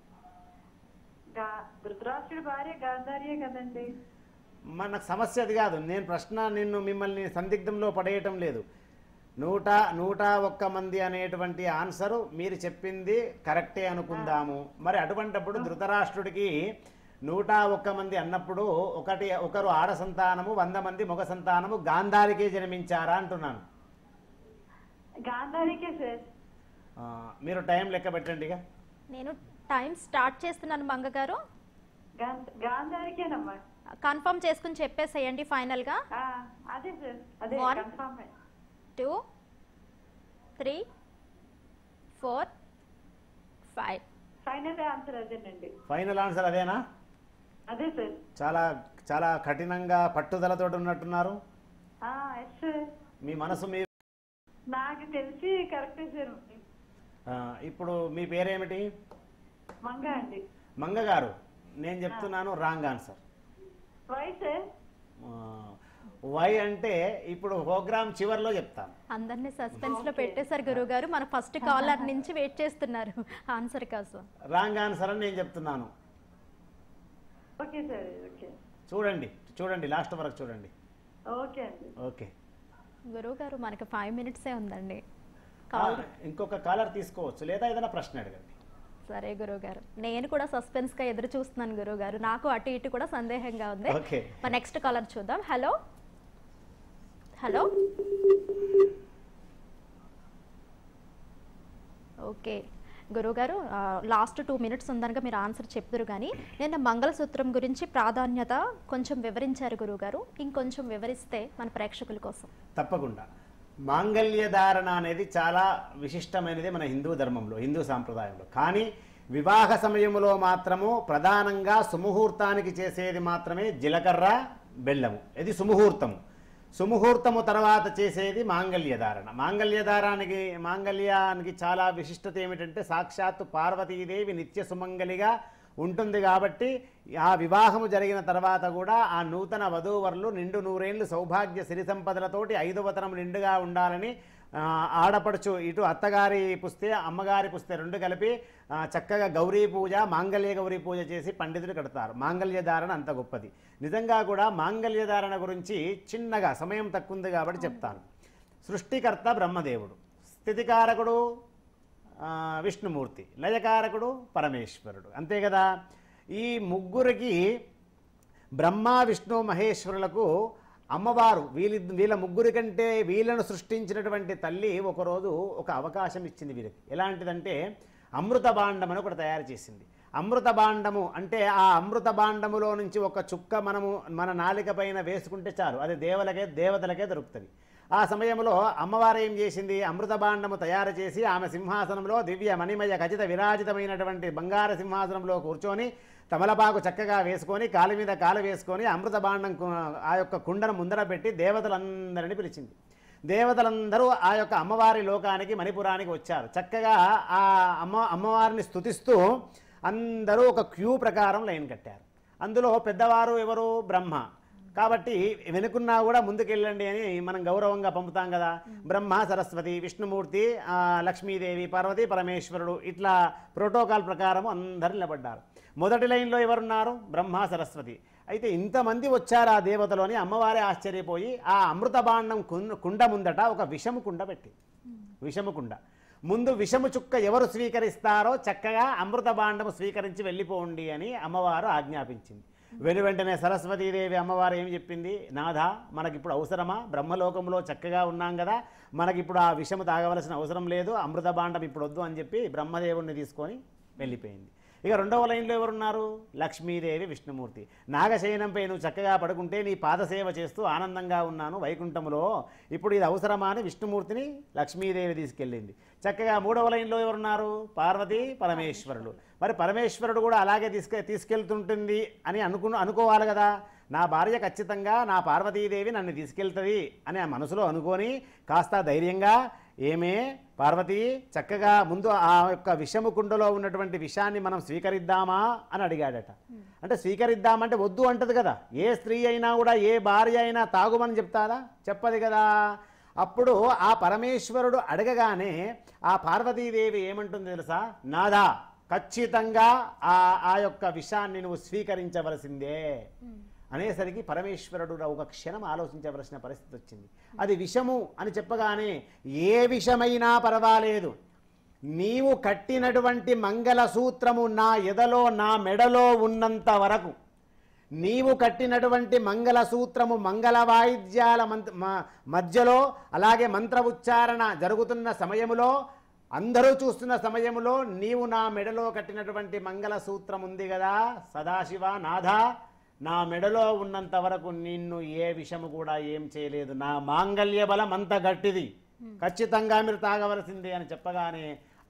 C: గా- ధృతరాష్ట్రుడి భార్య గాంధారియే కదండి
B: మనకు సమస్య అది కాదు నేను ప్రశ్న నిన్ను మిమ్మల్ని సందిగ్ధంలో పడేయటం లేదు నూట నూట ఒక్క మంది అనేటువంటి ఆన్సరు మీరు చెప్పింది కరెక్టే అనుకుందాము మరి అటువంటప్పుడు ధృతరాష్ట్రుడికి నూట ఒక్క మంది అన్నప్పుడు ఒకటి ఒకరు ఆడ సంతానము వంద మంది మగ సంతానము గాంధారికే జన్మించారా అంటున్నాను
C: గాంధారికే సార్
B: ఆ, మీరు టైం లెక్క పెట్టండి ఇక
A: నేను టైం స్టార్ట్ చేస్తున్నాను మంగ గారు
C: గాంధ- గాంధారికేనమ్మా
A: కన్ఫర్మ్ చేసుకుని చెప్పేసేయండి ఫైనల్గా
C: ఆ, అదే సార్ అదే
A: One.
C: Confirm
A: two three four fine
C: final answer అదేనండి
B: ఫైనల్ ఆన్సర్ అదేనా
C: అదే సార్
B: చాలా చాలా కఠినంగా పట్టుదలతో ఉన్నట్టున్నారు
C: ఎస్ సార్
B: మీ మనసు మీ
C: నాకు తెలిసి కరెక్టే సార్
B: ఆ, ఇప్పుడు మీ పేరేమిటి
C: మంగ అండి
B: మంగ గారు నేను చెప్తున్నాను wrong answer
C: why sir
B: why అంటే ఇప్పుడు ప్రోగ్రామ్ చివర్లో చెప్తాను
A: అందరినీ సస్పెన్స్ లో పెట్టేశారు గురువు గారు మన ఫస్ట్ కాలర్ నుంచి వెయిట్ చేస్తున్నారు ఆన్సర్ కోసం
B: రాంగ్ ఆన్సర్ అని నేను చెప్తున్నాను
C: ఓకే సార్ ఓకే
B: చూడండి చూడండి లాస్ట్ వరకు చూడండి
C: ఓకే అండి
B: ఓకే
A: గురువు గారు మనకి ఫైవ్ మినిట్సే ఉందండి
B: ఆ,
A: కాల్
B: ఇంకొక కాలర్ తీసుకోవచ్చు లేదా ఏదైనా ప్రశ్న అడగండి
A: సరే గురువు గారు నేను కూడా సస్పెన్స్ గా ఎదురు చూస్తున్నాను గురువు గారు నాకు అటు ఇటు కూడా సందేహంగా ఉంది
B: ఓకే
A: మా నెక్స్ట్ కాలర్ చూద్దాం హలో హలో ఓకే గురువుగారు లాస్ట్ టూ మినిట్స్ ఉందనగా మీరు ఆన్సర్ చెప్తారు కానీ నిన్న మంగళసూత్రం గురించి ప్రాధాన్యత కొంచెం వివరించారు గురువుగారు ఇంకొంచెం వివరిస్తే మన ప్రేక్షకుల కోసం
B: తప్పకుండా మాంగల్య ధారణ అనేది చాలా విశిష్టమైనది మన హిందూ ధర్మంలో హిందూ సాంప్రదాయంలో కానీ వివాహ సమయంలో మాత్రము ప్రధానంగా సుముహూర్తానికి చేసేది మాత్రమే జీలకర్ర బెల్లము ఇది సుముహూర్తము సుముహూర్తము తర్వాత చేసేది మాంగల్య ధారణ మాంగల్య ధారానికి మాంగల్యానికి చాలా విశిష్టత ఏమిటంటే సాక్షాత్తు పార్వతీదేవి నిత్య సుమంగలిగా ఉంటుంది కాబట్టి ఆ వివాహము జరిగిన తర్వాత కూడా ఆ నూతన వధూవరులు నిండు నూరేళ్లు సౌభాగ్య సిరి సంపదలతోటి ఐదవ తరం నిండుగా ఉండాలని ఆ, ఆడపడుచు ఇటు అత్తగారి పుస్తే అమ్మగారి పుస్తే రెండు కలిపి ఆ, చక్కగా గౌరీ పూజ మాంగళ్య గౌరీ పూజ చేసి పండితులు కడతారు మాంగళ్య ధారణ అంత గొప్పది నిజంగా కూడా మాంగళ్య ధారణ గురించి చిన్నగా సమయం తక్కువ ఉంది కాబట్టి చెప్తాను సృష్టికర్త బ్రహ్మదేవుడు స్థితికారకుడు ఆ, విష్ణుమూర్తి లయకారకుడు పరమేశ్వరుడు అంతే కదా ఈ ముగ్గురికి బ్రహ్మ విష్ణు మహేశ్వరులకు అమ్మవారు వీళ్ళ వీళ్ళ ముగ్గురి కంటే వీళ్ళను సృష్టించినటువంటి తల్లి ఒకరోజు ఒక అవకాశం ఇచ్చింది వీరికి ఎలాంటిదంటే అమృత భాండం అని ఒకటి తయారు చేసింది అమృత భాండము అంటే ఆ అమృత భాండములో నుంచి ఒక చుక్క మనము మన నాలిక పైన వేసుకుంటే చాలు అది దేవలకే దేవతలకే దొరుకుతుంది ఆ సమయంలో అమ్మవారు ఏం చేసింది అమృత భాండము తయారు చేసి ఆమె సింహాసనంలో దివ్య మణిమయ ఖచ్చిత విరాజితమైనటువంటి బంగార సింహాసనంలో కూర్చొని తమలపాకు చక్కగా వేసుకొని కాలు మీద కాలు వేసుకొని అమృత భాండం కు- ఆ యొక్క కుండను ముందర పెట్టి దేవతలందరినీ పిలిచింది దేవతలందరూ ఆ యొక్క అమ్మవారి లోకానికి మణిపురానికి వచ్చారు చక్కగా ఆ అమ్మ అమ్మవారిని స్తుతిస్తూ అందరూ ఒక క్యూ ప్రకారం లైన్ కట్టారు అందులో పెద్దవారు ఎవరు బ్రహ్మ కాబట్టి వెనుకున్నా కూడా ముందుకెళ్ళండి అని మనం గౌరవంగా పంపుతాం కదా బ్రహ్మ సరస్వతి విష్ణుమూర్తి ఆ, లక్ష్మీదేవి పార్వతి పరమేశ్వరుడు ఇట్లా ప్రోటోకాల్ ప్రకారం అందరు నిలబడ్డారు మొదటి లైన్లో ఎవరున్నారు బ్రహ్మ సరస్వతి అయితే ఇంతమంది వచ్చారు ఆ దేవతలు అని అమ్మవారే ఆశ్చర్యపోయి ఆ అమృత భాండం కుండ కుండ ముందట ఒక విషము కుండ పెట్టి విషము కుండ ముందు విషము చుక్క ఎవరు స్వీకరిస్తారో చక్కగా అమృత భాండము స్వీకరించి వెళ్ళిపోండి అని అమ్మవారు ఆజ్ఞాపించింది వెను వెంటనే సరస్వతీదేవి అమ్మవారు ఏం చెప్పింది నాథ మనకిప్పుడు అవసరమా బ్రహ్మలోకంలో చక్కగా ఉన్నాం కదా మనకిప్పుడు ఆ విషము తాగవలసిన అవసరం లేదు అమృత భాండం ఇప్పుడు వద్దు అని చెప్పి బ్రహ్మదేవుణ్ణి తీసుకొని వెళ్ళిపోయింది ఇక రెండవ లైన్లో ఎవరున్నారు లక్ష్మీదేవి విష్ణుమూర్తి నాగశయనంపై నువ్వు చక్కగా పడుకుంటే నీ పాదసేవ చేస్తూ ఆనందంగా ఉన్నాను వైకుంఠములో ఇప్పుడు ఇది అవసరమా అని విష్ణుమూర్తిని లక్ష్మీదేవి తీసుకెళ్ళింది చక్కగా మూడవ లైన్లో ఎవరున్నారు పార్వతి పరమేశ్వరుడు మరి పరమేశ్వరుడు కూడా అలాగే తీసుకె తీసుకెళ్తుంటుంది అని అనుకు అనుకోవాలి కదా నా భార్య ఖచ్చితంగా నా పార్వతీదేవి నన్ను తీసుకెళ్తుంది అని ఆ మనసులో అనుకొని కాస్త ధైర్యంగా ఏమే పార్వతి చక్కగా ముందు ఆ యొక్క విషము కుండలో ఉన్నటువంటి విషాన్ని మనం స్వీకరిద్దామా అని అడిగాడట అంటే స్వీకరిద్దామంటే వద్దు అంటది కదా ఏ స్త్రీ అయినా కూడా ఏ భార్య అయినా తాగుమని చెప్తారా చెప్పదు కదా అప్పుడు ఆ పరమేశ్వరుడు అడగగానే ఆ పార్వతీదేవి ఏమంటుంది తెలుసా నాదా ఖచ్చితంగా ఆ ఆ యొక్క విషాన్ని నువ్వు స్వీకరించవలసిందే అనేసరికి పరమేశ్వరుడు ఒక క్షణం ఆలోచించవలసిన పరిస్థితి వచ్చింది అది విషము అని చెప్పగానే ఏ విషమైనా పర్వాలేదు నీవు కట్టినటువంటి మంగళసూత్రము నా ఎదలో నా మెడలో ఉన్నంత వరకు నీవు కట్టినటువంటి మంగళసూత్రము మంగళ వాయిద్యాల మంత్ మ- మధ్యలో అలాగే మంత్ర ఉచ్చారణ జరుగుతున్న సమయములో అందరూ చూస్తున్న సమయములో నీవు నా మెడలో కట్టినటువంటి మంగళసూత్రం ఉంది కదా సదాశివ నాథ నా మెడలో ఉన్నంత వరకు నిన్ను ఏ విషము కూడా ఏం చేయలేదు నా మాంగల్య బలం అంత గట్టిది ఖచ్చితంగా మీరు తాగవలసిందే అని చెప్పగానే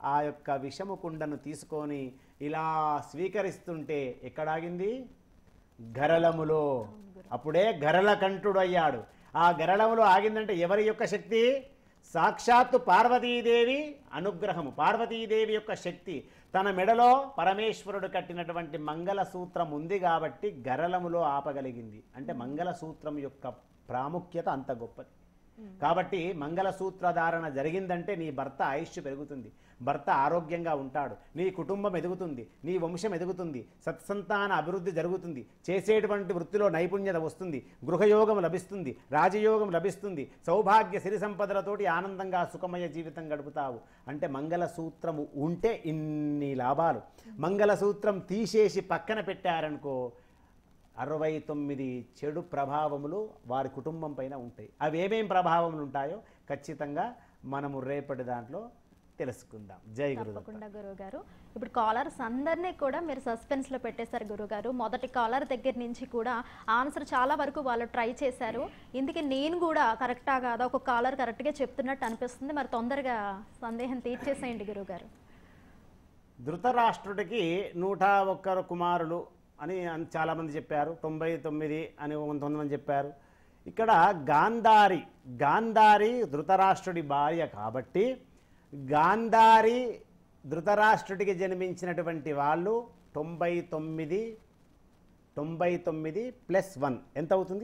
B: ఆ యొక్క విషము కుండను తీసుకొని ఇలా స్వీకరిస్తుంటే ఎక్కడాగింది గరళములో అప్పుడే గరళ కంఠుడు అయ్యాడు ఆ గరళములో ఆగిందంటే ఎవరి యొక్క శక్తి సాక్షాత్తు పార్వతీదేవి అనుగ్రహము పార్వతీదేవి యొక్క శక్తి తన మెడలో పరమేశ్వరుడు కట్టినటువంటి మంగళసూత్రం ఉంది కాబట్టి గరళములో ఆపగలిగింది అంటే మంగళసూత్రం యొక్క ప్రాముఖ్యత అంత గొప్పది కాబట్టి మంగళసూత్ర ధారణ జరిగిందంటే నీ భర్త ఆయుష్ పెరుగుతుంది భర్త ఆరోగ్యంగా ఉంటాడు నీ కుటుంబం ఎదుగుతుంది నీ వంశం ఎదుగుతుంది సత్సంతాన అభివృద్ధి జరుగుతుంది చేసేటువంటి వృత్తిలో నైపుణ్యత వస్తుంది గృహయోగం లభిస్తుంది రాజయోగం లభిస్తుంది సౌభాగ్య సిరి సంపదలతోటి ఆనందంగా సుఖమయ జీవితం గడుపుతావు అంటే మంగళసూత్రము ఉంటే ఇన్ని లాభాలు మంగళసూత్రం తీసేసి పక్కన పెట్టారనుకో అరవై తొమ్మిది చెడు ప్రభావములు వారి కుటుంబం పైన ఉంటాయి అవి ఏమేం ప్రభావములు ఉంటాయో ఖచ్చితంగా మనము రేపటి దాంట్లో తెలుసుకుందాం జై గురుదత్త
A: తప్పకుండా గురువు గారు ఇప్పుడు కాలర్స్ అందరినీ కూడా మీరు సస్పెన్స్ లో పెట్టేశారు గురువు గారు మొదటి కాలర్ దగ్గర నుంచి కూడా ఆన్సర్ చాలా వరకు వాళ్ళు ట్రై చేశారు ఇందుకే నేను కూడా కరెక్టా కాదా ఒక కాలర్ కరెక్ట్గా చెప్తున్నట్టు అనిపిస్తుంది మరి తొందరగా సందేహం తీర్చేసేయండి గురువు గారు
B: ధృతరాష్ట్రుడికి నూట ఒక్కరు కుమారులు అని అన్- చాలామంది చెప్పారు తొంభై తొమ్మిది అని కొంతమంది చెప్పారు ఇక్కడ గాంధారి గాంధారి ధృతరాష్ట్రుడి భార్య కాబట్టి గాంధారి ధృతరాష్ట్రుడికి జన్మించినటువంటి వాళ్ళు తొంభై తొమ్మిది తొంభై తొమ్మిది ప్లస్ వన్ ఎంత అవుతుంది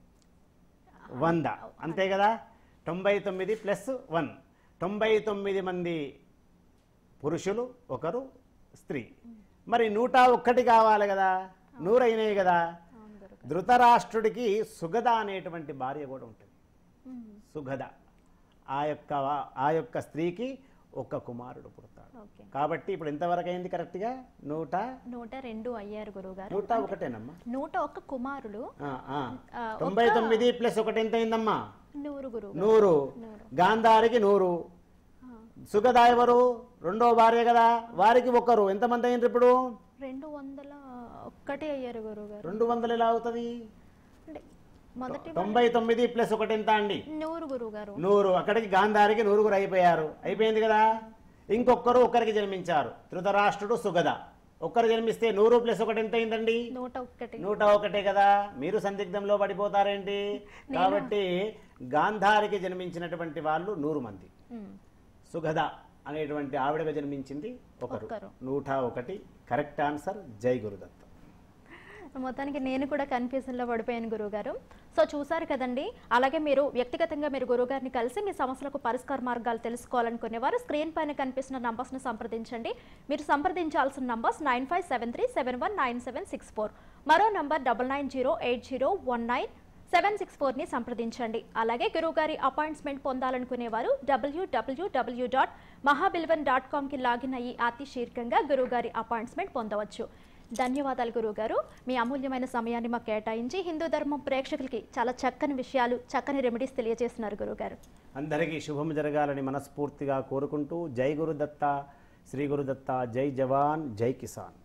B: వంద అంతే కదా తొంభై తొమ్మిది ప్లస్ వన్ తొంభై తొమ్మిది మంది పురుషులు ఒకరు స్త్రీ మరి నూట ఒక్కటి కావాలి కదా నూరైనాయి కదా ధృతరాష్ట్రుడికి సుగద అనేటువంటి భార్య కూడా ఉంటుంది సుగద ఆ యొక్క ఆ యొక్క స్త్రీకి ఒక కుమారుడు పుడతాడు
A: ఓకే
B: కాబట్టి ఇప్పుడు ఎంతవరకు అయింది కరెక్ట్గా నూట
A: నూట రెండు అయ్యారు గురువు గారు
B: నూట ఒకటేనమ్మా
A: నూట ఒక్క కుమారులు
B: ఆ, ఆ.
A: ఆ,
B: తొంభై తొమ్మిది ప్లస్ ఒకటి ఎంత అయిందమ్మా
A: నూరు గురువు
B: నూరు గాంధారికి నూరు సుగద ఎవరు రెండో భార్య కదా వారికి ఒకరు ఎంతమంది అయింది ఇప్పుడు
A: రెండు వందల ఒక్కటి అయ్యారు గురువు గారు
B: రెండు వందలు ఎలా అవుతుంది
A: అంటే మొదటి
B: తొంభై తొమ్మిది ప్లస్ ఒకటి ఎంత అండి
A: నూరు గురువు గారు
B: నూరు అక్కడికి గాంధారికి నూరుగురు అయిపోయారు అయిపోయింది కదా ఇంకొకరు ఒకరికి జన్మించారు ధృతరాష్ట్రుడు సుగద ఒక్కరు జన్మిస్తే నూరు ప్లస్ ఒకటి ఎంత అయిందండి
A: నూట ఒక్కటి
B: నూట ఒకటే కదా మీరు సందిగ్ధంలో పడిపోతారేంటి కాబట్టి గాంధారికి జన్మించినటువంటి వాళ్ళు నూరు మంది
A: ఉమ్.
B: సుగద అనేటువంటి ఆవిడగా జన్మించింది ఒకరు
A: ఒక్కరు.
B: నూట ఒకటి కరెక్ట్ ఆన్సర్ జై గురుదత్త
A: మొత్తానికి నేను కూడా కన్ఫ్యూజన్లో పడిపోయాను గురువుగారు సో చూసారు కదండి అలాగే మీరు వ్యక్తిగతంగా మీరు గురువుగారిని కలిసి మీ సమస్యలకు పరిష్కార మార్గాలు తెలుసుకోవాలనుకునేవారు స్క్రీన్ పైన కనిపిస్తున్న నంబర్స్ని సంప్రదించండి మీరు సంప్రదించాల్సిన numbers nine five seven three seven one nine seven six four మరో number double nine zero eight zero one nine seven six ఫోర్ని సంప్రదించండి అలాగే గురువుగారి అపాయింట్మెంట్ పొందాలనుకునేవారు డబ్ల్యూడబ్ల్యూడబ్ల్యూ డాట్ మహాబిల్వన్ డాట్ కామ్కి లాగిన్ అయ్యి అతి శీఘ్రంగా గురువుగారి అపాయింట్మెంట్ పొందవచ్చు ధన్యవాదాలు గురువుగారు మీ అమూల్యమైన సమయాన్ని మాకు కేటాయించి హిందూ ధర్మం ప్రేక్షకులకి చాలా చక్కని విషయాలు చక్కని రెమెడీస్ తెలియజేస్తున్నారు గురువుగారు
B: అందరికీ శుభం జరగాలని మనస్ఫూర్తిగా కోరుకుంటూ జై గురుదత్త శ్రీ గురుదత్త జై జవాన్ జై కిసాన్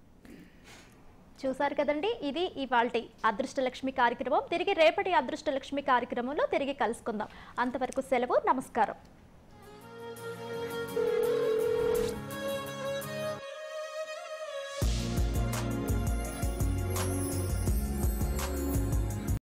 A: చూసారు కదండి ఇది ఇవాల్టి అదృష్టలక్ష్మి కార్యక్రమం తిరిగి రేపటి అదృష్టలక్ష్మి కార్యక్రమంలో తిరిగి కలుసుకుందాం అంతవరకు సెలవు నమస్కారం